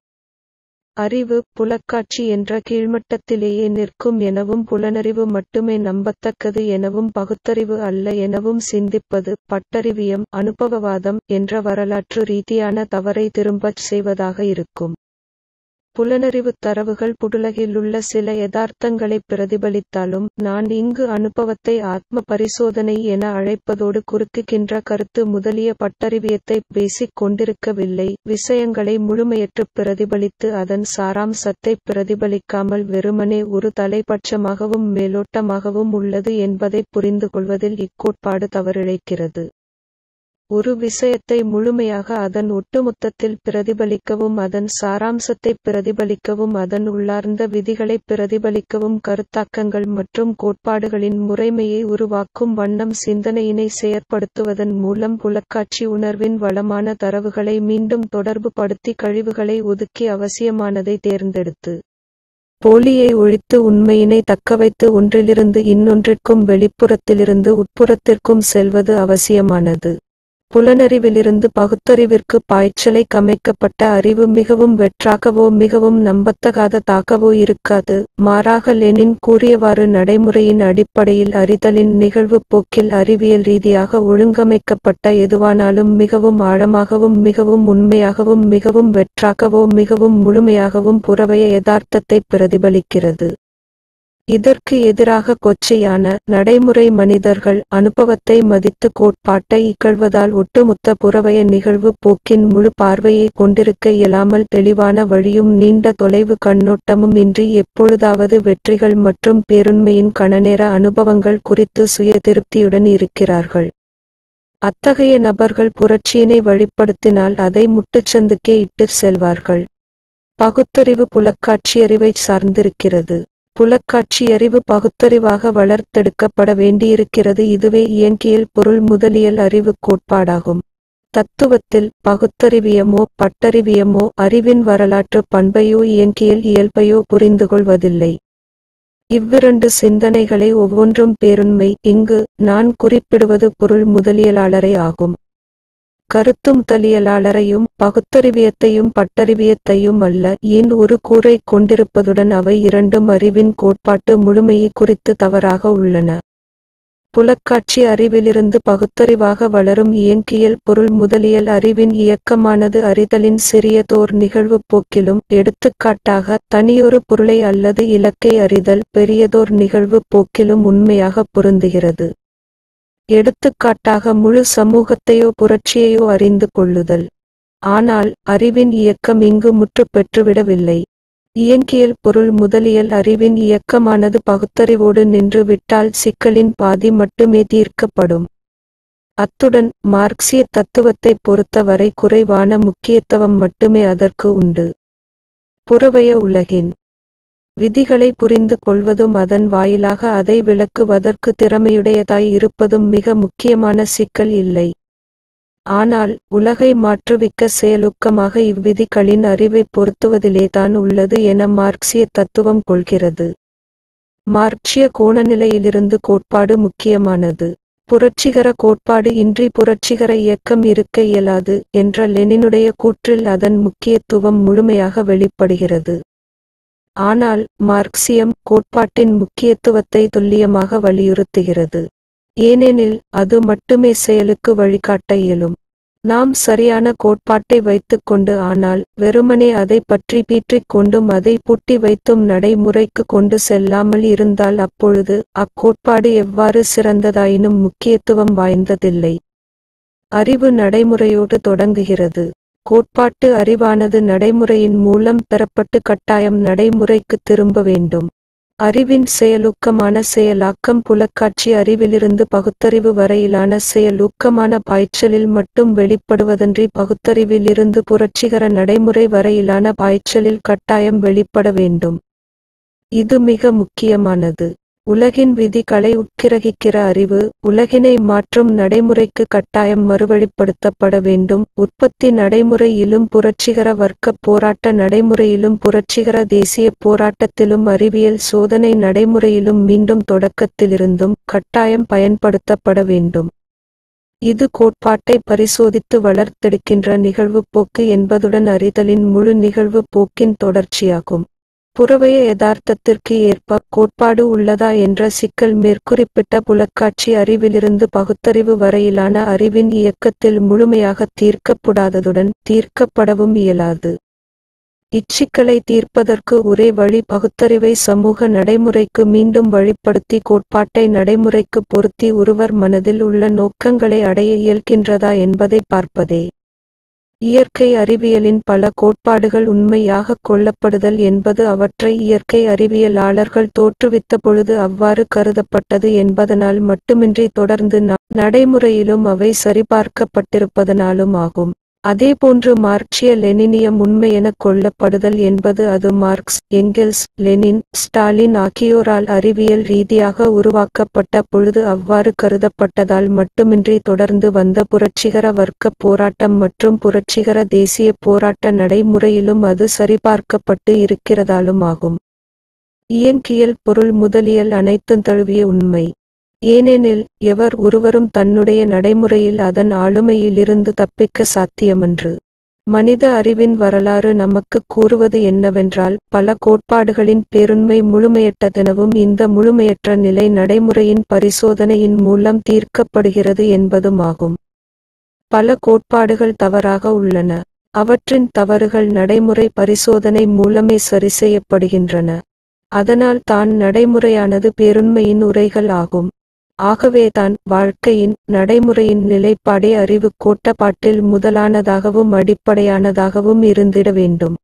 அறிவு புலக்காட்சி என்ற கீழ்மட்டத்திலேயே நிற்கும் எனவும் புலனறிவு மட்டுமே நம்பத்தக்கது எனவும் பகுத்தறிவு அல்ல எனவும் சிந்திப்பது பட்டறிவியம் அனுபவவாதம் என்ற வரலாற்று ரீதியான தவறை திரும்பச் செய்வதாக இருக்கும் புலனறிவு தரவுகள் புடுலகிலுள்ள சில யதார்த்தங்களை பிரதிபலித்தாலும் நான் இங்கு அனுபவத்தை ஆத்ம பரிசோதனை என அழைப்பதோடு குறுக்குகின்ற கருத்து முதலிய பட்டறிவியத்தை பேசிக் கொண்டிருக்கவில்லை விஷயங்களை முழுமையற்று பிரதிபலித்து அதன் சாராம்சத்தை பிரதிபலிக்காமல் வெறுமனே ஒரு தலைபட்சமாகவும் மேலோட்டமாகவும் உள்ளது என்பதை புரிந்து கொள்வதில் இக்கோட்பாடு தவறிழைக்கிறது ஒரு விஷயத்தை முழுமையாக அதன் ஒட்டுமொத்தத்தில் பிரதிபலிக்கவும் அதன் சாராம்சத்தை பிரதிபலிக்கவும் அதன் உள்ளார்ந்த விதிகளை பிரதிபலிக்கவும் கருத்தாக்கங்கள் மற்றும் கோட்பாடுகளின் முறைமையை உருவாக்கும் வண்ணம் சிந்தனையினை செயற்படுத்துவதன் மூலம் புலக்காட்சி உணர்வின் வளமான தரவுகளை மீண்டும் தொடர்பு படுத்தி கழிவுகளை ஒதுக்கி அவசியமானதை தேர்ந்தெடுத்து போலியை ஒழித்து உண்மையினை தக்கவைத்து ஒன்றிலிருந்து இன்னொன்றிற்கும் வெளிப்புறத்திலிருந்து உட்புறத்திற்கும் செல்வது அவசியமானது புலனறிவிலிருந்து பகுத்தறிவிற்கு பாய்ச்சலை கமைக்கப்பட்ட அறிவு மிகவும் வெற்றாகவோ மிகவும் நம்பத்தகாததாகவோ இருக்காது மாறாக லெனின் கூறியவாறு நடைமுறையின் அடிப்படையில் அறிதலின் நிகழ்வு போக்கில் அறிவியல் ரீதியாக ஒழுங்கமைக்கப்பட்ட எதுவானாலும் மிகவும் ஆழமாகவும் மிகவும் உண்மையாகவும் மிகவும் வெற்றாகவோ மிகவும் முழுமையாகவும் புறவய யதார்த்தத்தை பிரதிபலிக்கிறது இதற்கு எதிராக கொச்சையான நடைமுறை மனிதர்கள் அனுபவத்தை மதித்து கோட்பாட்டை இகழ்வதால் ஒட்டுமொத்த புறவய நிகழ்வு போக்கின் முழு பார்வையை கொண்டிருக்க இயலாமல் தெளிவான வழியும் நீண்ட தொலைவு கண்ணோட்டமும் இன்றி எப்பொழுதாவது வெற்றிகள் மற்றும் பேருண்மையின் கணநேர அனுபவங்கள் குறித்து சுய திருப்தியுடன் இருக்கிறார்கள் அத்தகைய நபர்கள் புரட்சியினை வழிப்படுத்தினால் அதை முட்டுச்சந்துக்கே இட்டுச் செல்வார்கள் பகுத்தறிவு புலக்காட்சி அறிவை சார்ந்திருக்கிறது புலக்காட்சி அறிவு பகுத்தறிவாக வளர்த்தெடுக்கப்பட வேண்டியிருக்கிறது இதுவே இயங்கியல் பொருள் முதலியல் அறிவு கோட்பாடாகும் தத்துவத்தில் பகுத்தறிவியமோ பட்டறிவியமோ அறிவின் வரலாற்று பண்பையோ இயங்கியல் இயல்பையோ புரிந்து கொள்வதில்லை இவ்விரண்டு சிந்தனைகளை ஒவ்வொன்றும் பேருண்மை இங்கு நான் குறிப்பிடுவது பொருள் முதலியலாளரை ஆகும் கருத்தும் பகுத்தறிவியத்தையும் பட்டறிவியத்தையும் அல்ல ஏன் ஒரு கூரை கொண்டிருப்பதுடன் அவை இரண்டும் அறிவின் கோட்பாட்டு முழுமையை குறித்து தவறாக உள்ளன புலக்காட்சி அறிவிலிருந்து பகுத்தறிவாக வளரும் இயங்கியல் பொருள் முதலியல் அறிவின் இயக்கமானது அறிதலின் சிறியதோர் நிகழ்வு போக்கிலும் எடுத்துக்காட்டாக தனியொரு பொருளை அல்லது இலக்கை அறிதல் பெரியதோர் நிகழ்வு போக்கிலும் உண்மையாக பொருந்துகிறது எடுத்துக்காட்டாக முழு சமூகத்தையோ புரட்சியையோ அறிந்து கொள்ளுதல் ஆனால் அறிவின் இயக்கம் இங்கு முற்று பெற்றுவிடவில்லை இயங்கியல் பொருள் முதலியல் அறிவின் இயக்கமானது பகுத்தறிவோடு நின்று விட்டால் சிக்கலின் பாதி மட்டுமே தீர்க்கப்படும் அத்துடன் மார்க்சிய தத்துவத்தை பொறுத்தவரை குறைவான முக்கியத்துவம் மட்டுமே அதற்கு உண்டு புறவய உலகின் விதிகளை புரிந்து கொள்வதும் அதன் வாயிலாக அதை விளக்குவதற்கு திறமையுடையதாய் இருப்பதும் மிக முக்கியமான சிக்கல் இல்லை ஆனால் உலகை மாற்றுவிக்க செயலுக்கமாக இவ்விதிகளின் அறிவை பொருத்துவதிலேதான் உள்ளது என மார்க்சிய தத்துவம் கொள்கிறது மார்க்சிய கோணநிலையிலிருந்து கோட்பாடு முக்கியமானது புரட்சிகர கோட்பாடு இன்றி புரட்சிகர இயக்கம் இருக்க இயலாது என்ற லெனினுடைய கூற்றில் அதன் முக்கியத்துவம் முழுமையாக வெளிப்படுகிறது ஆனால் மார்க்சியம் கோட்பாட்டின் முக்கியத்துவத்தை துல்லியமாக வலியுறுத்துகிறது ஏனெனில் அது மட்டுமே செயலுக்கு வழிகாட்ட இயலும் நாம் சரியான கோட்பாட்டை வைத்துக்கொண்டு ஆனால் வெறுமனே அதை பற்றி பீற்றிக் கொண்டும் அதை பூட்டி வைத்தும் நடைமுறைக்கு கொண்டு செல்லாமல் இருந்தால் அப்பொழுது அக்கோட்பாடு எவ்வாறு சிறந்ததாயினும் முக்கியத்துவம் வாய்ந்ததில்லை அறிவு நடைமுறையோடு தொடங்குகிறது கோட்பாட்டு அறிவானது நடைமுறையின் மூலம் பெறப்பட்டு கட்டாயம் நடைமுறைக்கு திரும்ப வேண்டும் அறிவின் செயலூக்கமான செயலாக்கம் புலக்காட்சி அறிவிலிருந்து பகுத்தறிவு வரையிலான செயலூக்கமான பாய்ச்சலில் மட்டும் வெளிப்படுவதன்றி பகுத்தறிவிலிருந்து புரட்சிகர நடைமுறை வரையிலான பாய்ச்சலில் கட்டாயம் வெளிப்பட வேண்டும் இது மிக முக்கியமானது உலகின் விதிகளை உட்கிரகிக்கிற அறிவு உலகினை மாற்றும் நடைமுறைக்கு கட்டாயம் மறுவழிப்படுத்தப்பட வேண்டும் உற்பத்தி நடைமுறையிலும் புரட்சிகர வர்க்க போராட்ட நடைமுறையிலும் புரட்சிகர தேசிய போராட்டத்திலும் அறிவியல் சோதனை நடைமுறையிலும் மீண்டும் தொடக்கத்திலிருந்தும் கட்டாயம் பயன்படுத்தப்பட வேண்டும் இது கோட்பாட்டை பரிசோதித்து வளர்த்தெடுக்கின்ற நிகழ்வு போக்கு என்பதுடன் அறிதலின் முழு நிகழ்வு போக்கின் தொடர்ச்சியாகும் புறவய யதார்த்தத்திற்கு ஏற்ப கோட்பாடு உள்ளதா என்ற சிக்கல் மேற்குறிப்பிட்ட புலக்காட்சி அறிவிலிருந்து பகுத்தறிவு வரையிலான அறிவின் இயக்கத்தில் முழுமையாக தீர்க்கப்படாததுடன் தீர்க்கப்படவும் இயலாது இச்சிக்கலை தீர்ப்பதற்கு ஒரே வழி பகுத்தறிவை சமூக நடைமுறைக்கு மீண்டும் வழிப்படுத்தி கோட்பாட்டை நடைமுறைக்கு பொருத்தி ஒருவர் மனதில் உள்ள நோக்கங்களை அடைய இயல்கின்றதா என்பதை பார்ப்பதே இயற்கை அறிவியலின் பல கோட்பாடுகள் உண்மையாக கொள்ளப்படுதல் என்பது அவற்றை இயற்கை அறிவியலாளர்கள் தோற்றுவித்த பொழுது அவ்வாறு கருதப்பட்டது என்பதனால் மட்டுமின்றி தொடர்ந்து நடைமுறையிலும் அவை சரிபார்க்கப்பட்டிருப்பதனாலும் ஆகும் அதேபோன்று மார்க்சிய லெனினியம் உண்மை எனக் கொள்ளப்படுதல் என்பது அது மார்க்ஸ் எங்கெல்ஸ் லெனின் ஸ்டாலின் ஆகியோரால் அறிவியல் ரீதியாக உருவாக்கப்பட்ட பொழுது அவ்வாறு கருதப்பட்டதால் மட்டுமின்றி தொடர்ந்து வந்த புரட்சிகர வர்க்க போராட்டம் மற்றும் புரட்சிகர தேசிய போராட்ட நடைமுறையிலும் அது சரிபார்க்கப்பட்டு இருக்கிறதாலும் ஆகும் இயங்கியல் பொருள் முதலியல் அனைத்தும் தழுவிய உண்மை ஏனெனில் எவர் ஒருவரும் தன்னுடைய நடைமுறையில் அதன் ஆளுமையிலிருந்து தப்பிக்க சாத்தியமன்று மனித அறிவின் வரலாறு நமக்கு கூறுவது என்னவென்றால் பல கோட்பாடுகளின் பேருண்மை முழுமையற்றதெனவும் இந்த முழுமையற்ற நிலை நடைமுறையின் பரிசோதனையின் மூலம் தீர்க்கப்படுகிறது என்பதுமாகும் பல கோட்பாடுகள் தவறாக உள்ளன அவற்றின் தவறுகள் நடைமுறை பரிசோதனை மூலமே சரி செய்யப்படுகின்றன அதனால் தான் நடைமுறையானது பேருண்மையின் உரைகள் ஆகும் ஆகவேதான் வாழ்க்கையின் நடைமுறையின் நிலைப்பாடே அறிவு கோட்டப்பாட்டில் முதலானதாகவும் அடிப்படையானதாகவும் இருந்திட வேண்டும்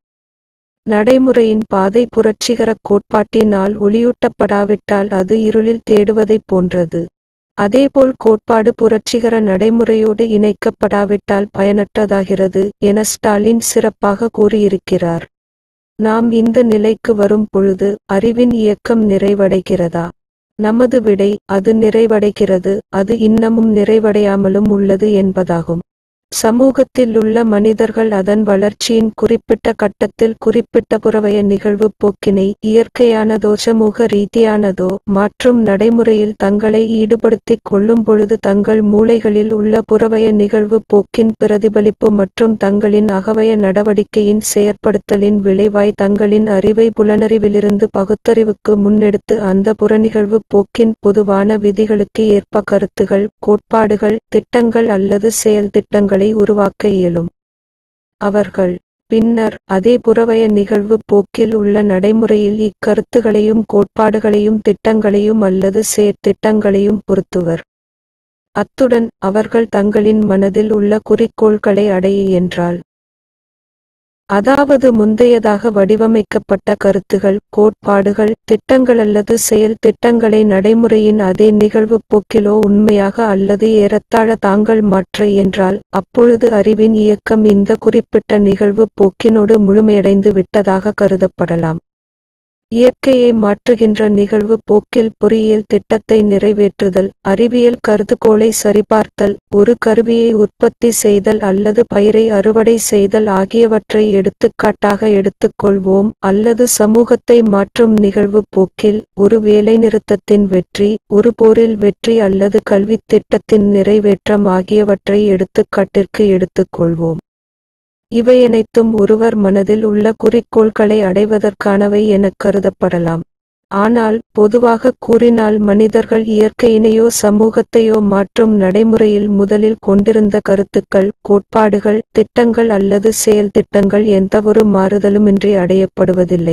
நடைமுறையின் பாதை புரட்சிகர கோட்பாட்டினால் ஒளியூட்டப்படாவிட்டால் அது இருளில் தேடுவதைப் போன்றது அதேபோல் கோட்பாடு புரட்சிகர நடைமுறையோடு இணைக்கப்படாவிட்டால் பயனற்றதாகிறது என ஸ்டாலின் சிறப்பாக கூறியிருக்கிறார் நாம் இந்த நிலைக்கு வரும் பொழுது அறிவின் இயக்கம் நிறைவடைகிறதா நமது விடை அது நிறைவடைகிறது அது இன்னமும் நிறைவடையாமலும் உள்ளது என்பதாகும் சமூகத்தில் உள்ள மனிதர்கள் அதன் வளர்ச்சியின் குறிப்பிட்ட கட்டத்தில் குறிப்பிட்ட புறவய நிகழ்வு போக்கினை இயற்கையானதோ சமூக ரீதியானதோ மாற்றும் நடைமுறையில் தங்களை ஈடுபடுத்திக் கொள்ளும் பொழுது தங்கள் மூளைகளில் உள்ள புறவய நிகழ்வு போக்கின் பிரதிபலிப்பு மற்றும் தங்களின் அகவய நடவடிக்கையின் செயற்படுத்தலின் விளைவாய் தங்களின் அறிவை புலனறிவிலிருந்து பகுத்தறிவுக்கு முன்னெடுத்து அந்த புறநிகழ்வு போக்கின் பொதுவான விதிகளுக்கு ஏற்ப கருத்துகள் கோட்பாடுகள் திட்டங்கள் அல்லது செயல் திட்டங்கள் திட்டங்களை உருவாக்க இயலும் அவர்கள் பின்னர் அதே புறவய நிகழ்வு போக்கில் உள்ள நடைமுறையில் இக்கருத்துகளையும் கோட்பாடுகளையும் திட்டங்களையும் அல்லது செயற்திட்டங்களையும் பொருத்துவர் அத்துடன் அவர்கள் தங்களின் மனதில் உள்ள குறிக்கோள்களை அடைய என்றால் அதாவது முந்தையதாக வடிவமைக்கப்பட்ட கருத்துகள் கோட்பாடுகள் திட்டங்கள் அல்லது செயல் திட்டங்களை நடைமுறையின் அதே நிகழ்வு போக்கிலோ உண்மையாக அல்லது ஏறத்தாழ தாங்கள் மாற்ற என்றால் அப்பொழுது அறிவின் இயக்கம் இந்த குறிப்பிட்ட நிகழ்வு போக்கினோடு முழுமையடைந்து விட்டதாக கருதப்படலாம் இயற்கையை மாற்றுகின்ற நிகழ்வு போக்கில் பொறியியல் திட்டத்தை நிறைவேற்றுதல் அறிவியல் கருதுகோளை சரிபார்த்தல் ஒரு கருவியை உற்பத்தி செய்தல் அல்லது பயிரை அறுவடை செய்தல் ஆகியவற்றை எடுத்துக்காட்டாக எடுத்துக்கொள்வோம் அல்லது சமூகத்தை மாற்றும் நிகழ்வு போக்கில் ஒரு வேலைநிறுத்தத்தின் வெற்றி ஒரு போரில் வெற்றி அல்லது கல்வித் திட்டத்தின் நிறைவேற்றம் ஆகியவற்றை எடுத்துக்காட்டிற்கு எடுத்துக்கொள்வோம் இவையனைத்தும் ஒருவர் மனதில் உள்ள குறிக்கோள்களை அடைவதற்கானவை எனக் கருதப்படலாம் ஆனால் பொதுவாக கூறினால் மனிதர்கள் இயற்கையினையோ சமூகத்தையோ மாற்றும் நடைமுறையில் முதலில் கொண்டிருந்த கருத்துக்கள் கோட்பாடுகள் திட்டங்கள் அல்லது செயல் திட்டங்கள் எந்தவொரு மாறுதலுமின்றி அடையப்படுவதில்லை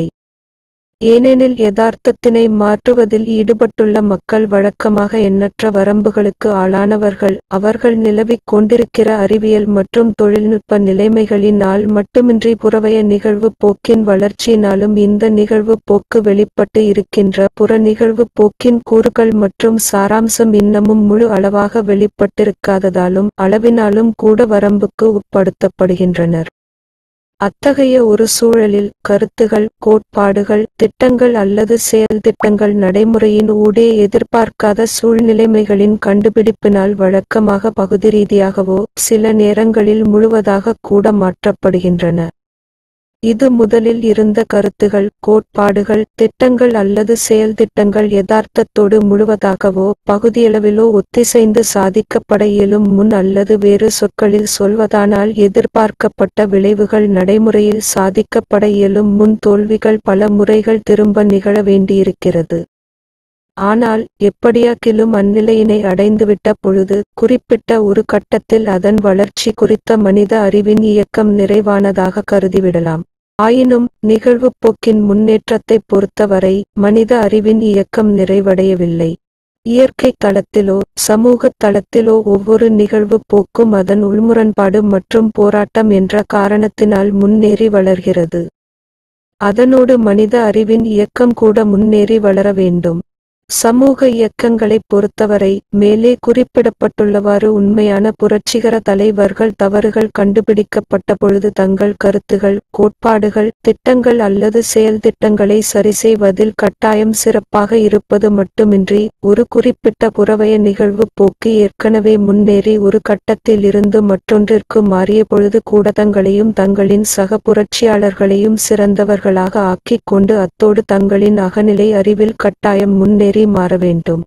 ஏனெனில் யதார்த்தத்தினை மாற்றுவதில் ஈடுபட்டுள்ள மக்கள் வழக்கமாக எண்ணற்ற வரம்புகளுக்கு ஆளானவர்கள் அவர்கள் நிலவிக் கொண்டிருக்கிற அறிவியல் மற்றும் தொழில்நுட்ப நிலைமைகளினால் மட்டுமின்றி புறவய நிகழ்வு போக்கின் வளர்ச்சியினாலும் இந்த நிகழ்வு போக்கு வெளிப்பட்டு இருக்கின்ற புற நிகழ்வு போக்கின் கூறுகள் மற்றும் சாராம்சம் இன்னமும் முழு அளவாக வெளிப்பட்டிருக்காததாலும் அளவினாலும் கூட வரம்புக்கு உட்படுத்தப்படுகின்றனர் அத்தகைய ஒரு சூழலில் கருத்துகள் கோட்பாடுகள் திட்டங்கள் அல்லது செயல் திட்டங்கள் நடைமுறையின் ஊடே எதிர்பார்க்காத சூழ்நிலைமைகளின் கண்டுபிடிப்பினால் வழக்கமாக பகுதி ரீதியாகவோ சில நேரங்களில் முழுவதாக கூட மாற்றப்படுகின்றன இது முதலில் இருந்த கருத்துகள் கோட்பாடுகள் திட்டங்கள் அல்லது செயல் திட்டங்கள் யதார்த்தத்தோடு முழுவதாகவோ பகுதியளவிலோ ஒத்திசைந்து சாதிக்கப்பட இயலும் முன் அல்லது வேறு சொற்களில் சொல்வதானால் எதிர்பார்க்கப்பட்ட விளைவுகள் நடைமுறையில் சாதிக்கப்பட இயலும் முன் தோல்விகள் பல முறைகள் திரும்ப நிகழ வேண்டியிருக்கிறது ஆனால் எப்படியாக்கிலும் அந்நிலையினை அடைந்துவிட்ட பொழுது குறிப்பிட்ட ஒரு கட்டத்தில் அதன் வளர்ச்சி குறித்த மனித அறிவின் இயக்கம் நிறைவானதாக கருதிவிடலாம் ஆயினும் நிகழ்வுப் போக்கின் முன்னேற்றத்தைப் பொறுத்தவரை மனித அறிவின் இயக்கம் நிறைவடையவில்லை இயற்கை தளத்திலோ சமூக தளத்திலோ ஒவ்வொரு நிகழ்வு போக்கும் அதன் உள்முரண்பாடு மற்றும் போராட்டம் என்ற காரணத்தினால் முன்னேறி வளர்கிறது அதனோடு மனித அறிவின் இயக்கம் கூட முன்னேறி வளர வேண்டும் சமூக இயக்கங்களைப் பொறுத்தவரை மேலே குறிப்பிடப்பட்டுள்ளவாறு உண்மையான புரட்சிகர தலைவர்கள் தவறுகள் கண்டுபிடிக்கப்பட்ட பொழுது தங்கள் கருத்துகள் கோட்பாடுகள் திட்டங்கள் அல்லது செயல் திட்டங்களை சரிசெய்வதில் கட்டாயம் சிறப்பாக இருப்பது மட்டுமின்றி ஒரு குறிப்பிட்ட புறவய நிகழ்வு போக்கு ஏற்கனவே முன்னேறி ஒரு கட்டத்தில் இருந்து மற்றொன்றிற்கு மாறிய பொழுது கூட தங்களையும் தங்களின் சக புரட்சியாளர்களையும் சிறந்தவர்களாக ஆக்கிக் கொண்டு அத்தோடு தங்களின் அகநிலை அறிவில் கட்டாயம் முன்னேறி மாற வேண்டும்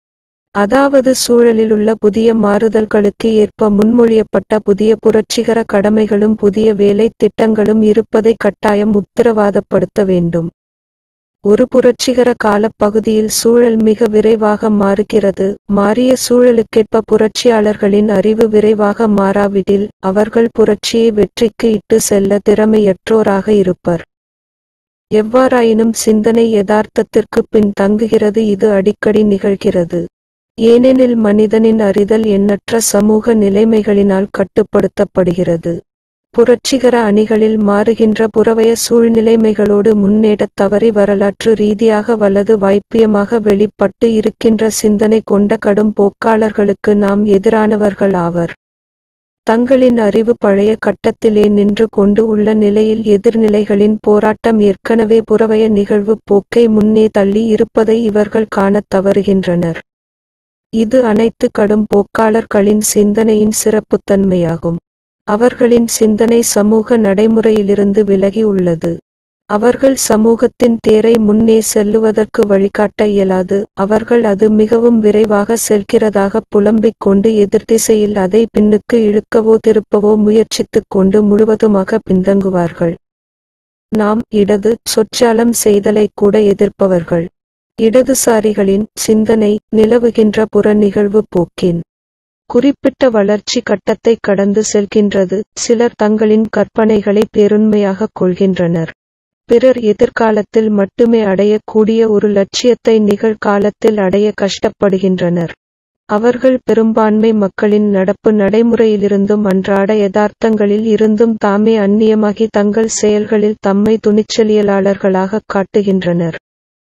அதாவது சூழலிலுள்ள புதிய மாறுதல்களுக்கு ஏற்ப முன்மொழியப்பட்ட புதிய புரட்சிகர கடமைகளும் புதிய வேலை திட்டங்களும் இருப்பதை கட்டாயம் உத்தரவாதப்படுத்த வேண்டும் ஒரு புரட்சிகர காலப்பகுதியில் சூழல் மிக விரைவாக மாறுகிறது மாறிய சூழலுக்கேற்ப புரட்சியாளர்களின் அறிவு விரைவாக மாறாவிடில் அவர்கள் புரட்சியை வெற்றிக்கு இட்டு செல்ல திறமையற்றோராக இருப்பர் எவ்வாறாயினும் சிந்தனை யதார்த்தத்திற்கு பின் தங்குகிறது இது அடிக்கடி நிகழ்கிறது ஏனெனில் மனிதனின் அறிதல் எண்ணற்ற சமூக நிலைமைகளினால் கட்டுப்படுத்தப்படுகிறது புரட்சிகர அணிகளில் மாறுகின்ற புறவய சூழ்நிலைமைகளோடு முன்னேறத் தவறி வரலாற்று ரீதியாக வலது வாய்ப்பியமாக வெளிப்பட்டு இருக்கின்ற சிந்தனை கொண்ட கடும் போக்காளர்களுக்கு நாம் எதிரானவர்கள் ஆவர் தங்களின் அறிவு பழைய கட்டத்திலே நின்று கொண்டு உள்ள நிலையில் எதிர்நிலைகளின் போராட்டம் ஏற்கனவே புறவய நிகழ்வு போக்கை முன்னே தள்ளி இருப்பதை இவர்கள் காணத் தவறுகின்றனர் இது அனைத்து கடும் போக்காளர்களின் சிந்தனையின் சிறப்புத்தன்மையாகும் அவர்களின் சிந்தனை சமூக நடைமுறையிலிருந்து விலகி உள்ளது அவர்கள் சமூகத்தின் தேரை முன்னே செல்லுவதற்கு வழிகாட்ட இயலாது அவர்கள் அது மிகவும் விரைவாக செல்கிறதாக புலம்பிக் கொண்டு எதிர்திசையில் அதை பின்னுக்கு இழுக்கவோ திருப்பவோ முயற்சித்துக் கொண்டு முழுவதுமாக பின்தங்குவார்கள் நாம் இடது சொற்சாலம் செய்தலை கூட எதிர்ப்பவர்கள் இடதுசாரிகளின் சிந்தனை நிலவுகின்ற புற நிகழ்வு போக்கின் குறிப்பிட்ட வளர்ச்சி கட்டத்தை கடந்து செல்கின்றது சிலர் தங்களின் கற்பனைகளை பெருண்மையாகக் கொள்கின்றனர் பிறர் எதிர்காலத்தில் மட்டுமே அடையக்கூடிய ஒரு லட்சியத்தை நிகழ்காலத்தில் அடைய கஷ்டப்படுகின்றனர் அவர்கள் பெரும்பான்மை மக்களின் நடப்பு நடைமுறையிலிருந்தும் அன்றாட யதார்த்தங்களில் இருந்தும் தாமே அந்நியமாகி தங்கள் செயல்களில் தம்மை துணிச்சலியலாளர்களாகக் காட்டுகின்றனர்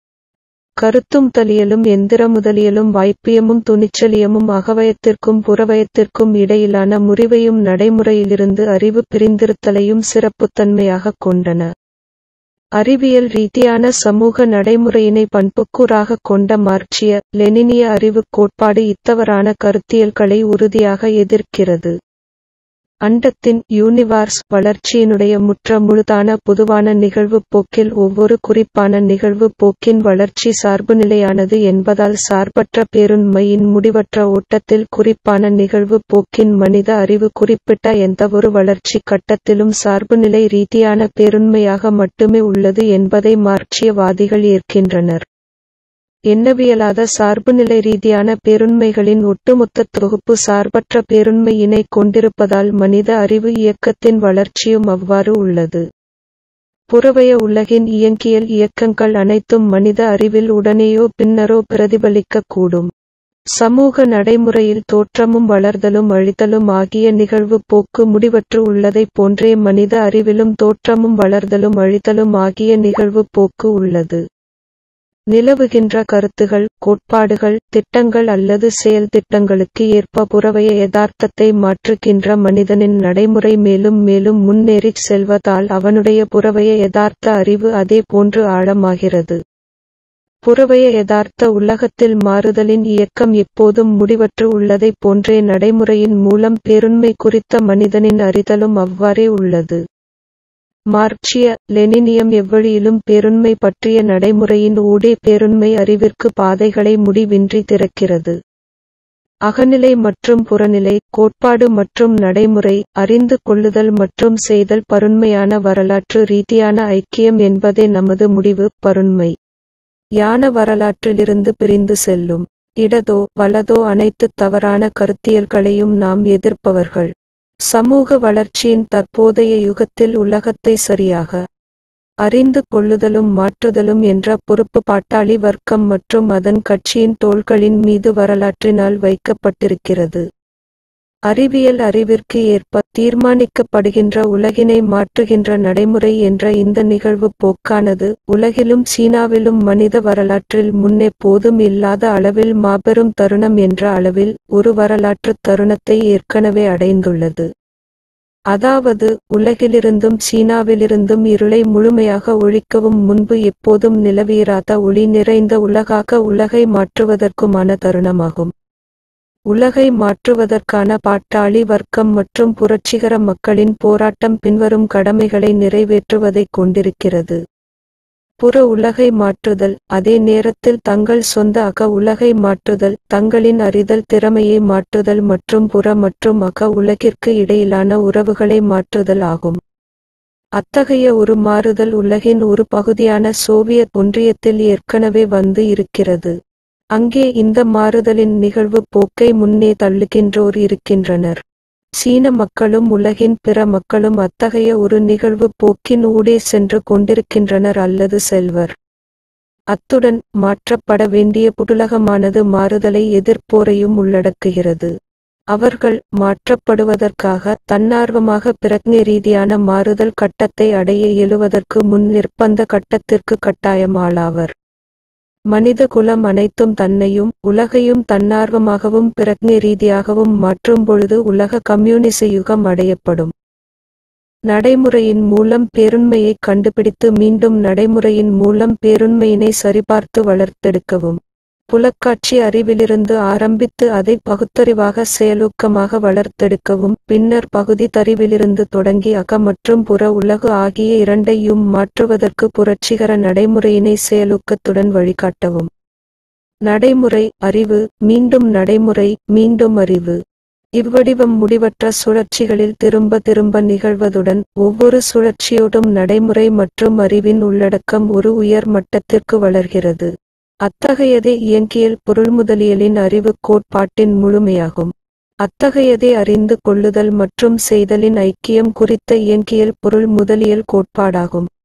கருத்தும் தலியலும் எந்திரமுதலியலும் வாய்ப்பியமும் துணிச்சலியமும் அகவயத்திற்கும் புறவயத்திற்கும் இடையிலான முறிவையும் நடைமுறையிலிருந்து அறிவு பிரிந்திருத்தலையும் சிறப்புத்தன்மையாகக் கொண்டன அறிவியல் ரீதியான சமூக நடைமுறையினை பண்புக்கூறாகக் கொண்ட மார்க்சிய லெனினிய அறிவுக் கோட்பாடு இத்தவறான கருத்தியல்களை உறுதியாக எதிர்க்கிறது அண்டத்தின் யூனிவார்ஸ் வளர்ச்சியினுடைய முற்ற முழுதான பொதுவான நிகழ்வு போக்கில் ஒவ்வொரு குறிப்பான நிகழ்வு போக்கின் வளர்ச்சி சார்புநிலையானது என்பதால் சார்பற்ற பேருண்மையின் முடிவற்ற ஓட்டத்தில் குறிப்பான நிகழ்வு போக்கின் மனித அறிவு குறிப்பிட்ட எந்தவொரு வளர்ச்சி கட்டத்திலும் சார்புநிலை ரீதியான பேருண்மையாக மட்டுமே உள்ளது என்பதை மார்க்சியவாதிகள் ஏற்கின்றனர் எண்ணவியலாத சார்புநிலை ரீதியான பேருண்மைகளின் ஒட்டுமொத்த தொகுப்பு சார்பற்ற பேருண்மை இணை கொண்டிருப்பதால் மனித அறிவு இயக்கத்தின் வளர்ச்சியும் அவ்வாறு உள்ளது புறவய உலகின் இயங்கியல் இயக்கங்கள் அனைத்தும் மனித அறிவில் உடனேயோ பின்னரோ பிரதிபலிக்கக் கூடும் சமூக நடைமுறையில் தோற்றமும் வளர்தலும் அழிதலும் ஆகிய நிகழ்வு போக்கு முடிவற்று உள்ளதைப் போன்றே மனித அறிவிலும் தோற்றமும் வளர்தலும் அழிதலும் ஆகிய நிகழ்வு போக்கு உள்ளது நிலவுகின்ற கருத்துகள் கோட்பாடுகள் திட்டங்கள் அல்லது செயல் திட்டங்களுக்கு ஏற்ப புறவய யதார்த்தத்தை மாற்றுகின்ற மனிதனின் நடைமுறை மேலும் மேலும் முன்னேறிச் செல்வதால் அவனுடைய புறவய யதார்த்த அறிவு அதே போன்று ஆழமாகிறது புறவய யதார்த்த உலகத்தில் மாறுதலின் இயக்கம் எப்போதும் முடிவற்று உள்ளதைப் போன்றே நடைமுறையின் மூலம் பேருண்மை குறித்த மனிதனின் அறிதலும் அவ்வாறே உள்ளது மார்க்சிய லெனினியம் எவ்வழியிலும் பேருண்மை பற்றிய நடைமுறையின் ஊடே பேருண்மை அறிவிற்கு பாதைகளை முடிவின்றி திறக்கிறது அகநிலை மற்றும் புறநிலை கோட்பாடு மற்றும் நடைமுறை அறிந்து கொள்ளுதல் மற்றும் செய்தல் பருண்மையான வரலாற்று ரீதியான ஐக்கியம் என்பதே நமது முடிவு பருண்மை யான வரலாற்றிலிருந்து பிரிந்து செல்லும் இடதோ வலதோ அனைத்து தவறான கருத்தியல்களையும் நாம் எதிர்ப்பவர்கள் சமூக வளர்ச்சியின் தற்போதைய யுகத்தில் உலகத்தை சரியாக அறிந்து கொள்ளுதலும் மாற்றுதலும் என்ற பொறுப்பு பாட்டாளி வர்க்கம் மற்றும் அதன் கட்சியின் தோள்களின் மீது வரலாற்றினால் வைக்கப்பட்டிருக்கிறது அறிவியல் அறிவிற்கு ஏற்ப தீர்மானிக்கப்படுகின்ற உலகினை மாற்றுகின்ற நடைமுறை என்ற இந்த நிகழ்வு போக்கானது உலகிலும் சீனாவிலும் மனித வரலாற்றில் முன்னெப்போதும் இல்லாத அளவில் மாபெரும் தருணம் என்ற அளவில் ஒரு வரலாற்று தருணத்தை ஏற்கனவே அடைந்துள்ளது அதாவது உலகிலிருந்தும் சீனாவிலிருந்தும் இருளை முழுமையாக ஒழிக்கவும் முன்பு எப்போதும் நிலவியிராத ஒளி நிறைந்த உலகாக உலகை மாற்றுவதற்குமான தருணமாகும் உலகை மாற்றுவதற்கான பாட்டாளி வர்க்கம் மற்றும் புரட்சிகர மக்களின் போராட்டம் பின்வரும் கடமைகளை நிறைவேற்றுவதைக் கொண்டிருக்கிறது புற உலகை மாற்றுதல் அதே நேரத்தில் தங்கள் சொந்த அக உலகை மாற்றுதல் தங்களின் அறிதல் திறமையை மாற்றுதல் மற்றும் புற மற்றும் அக உலகிற்கு இடையிலான உறவுகளை மாற்றுதல் ஆகும் அத்தகைய ஒரு மாறுதல் உலகின் ஒரு பகுதியான சோவியத் ஒன்றியத்தில் ஏற்கனவே வந்து இருக்கிறது அங்கே இந்த மாறுதலின் நிகழ்வு போக்கை முன்னே தள்ளுகின்றோர் இருக்கின்றனர் சீன மக்களும் உலகின் பிற மக்களும் அத்தகைய ஒரு நிகழ்வு போக்கின் ஊடே சென்று கொண்டிருக்கின்றனர் அல்லது செல்வர் அத்துடன் மாற்றப்பட வேண்டிய புடுலகமானது மாறுதலை எதிர்ப்போரையும் உள்ளடக்குகிறது அவர்கள் மாற்றப்படுவதற்காக தன்னார்வமாக பிரக்ஞை ரீதியான மாறுதல் கட்டத்தை அடைய இயலுவதற்கு முன் நிர்பந்த கட்டத்திற்கு கட்டாயம் ஆளாவர் மனித குலம் அனைத்தும் தன்னையும் உலகையும் தன்னார்வமாகவும் பிரக்ஞை ரீதியாகவும் மாற்றும் பொழுது உலக கம்யூனிச யுகம் அடையப்படும் நடைமுறையின் மூலம் பேருண்மையை கண்டுபிடித்து மீண்டும் நடைமுறையின் மூலம் பேருண்மையினை சரிபார்த்து வளர்த்தெடுக்கவும் புலக்காட்சி அறிவிலிருந்து ஆரம்பித்து அதை பகுத்தறிவாக செயலூக்கமாக வளர்த்தெடுக்கவும் பின்னர் பகுதி தறிவிலிருந்து தொடங்கி அக மற்றும் புற உலகு ஆகிய இரண்டையும் மாற்றுவதற்கு புரட்சிகர நடைமுறையினை செயலூக்கத்துடன் வழிகாட்டவும் நடைமுறை அறிவு மீண்டும் நடைமுறை மீண்டும் அறிவு இவ்வடிவம் முடிவற்ற சுழற்சிகளில் திரும்ப திரும்ப நிகழ்வதுடன் ஒவ்வொரு சுழற்சியோடும் நடைமுறை மற்றும் அறிவின் உள்ளடக்கம் ஒரு உயர் மட்டத்திற்கு வளர்கிறது அத்தகையதே இயங்கியல் பொருள்முதலியலின் அறிவு கோட்பாட்டின் முழுமையாகும் அத்தகையதே அறிந்து கொள்ளுதல் மற்றும் செய்தலின் ஐக்கியம் குறித்த இயங்கியல் பொருள் முதலியல் கோட்பாடாகும்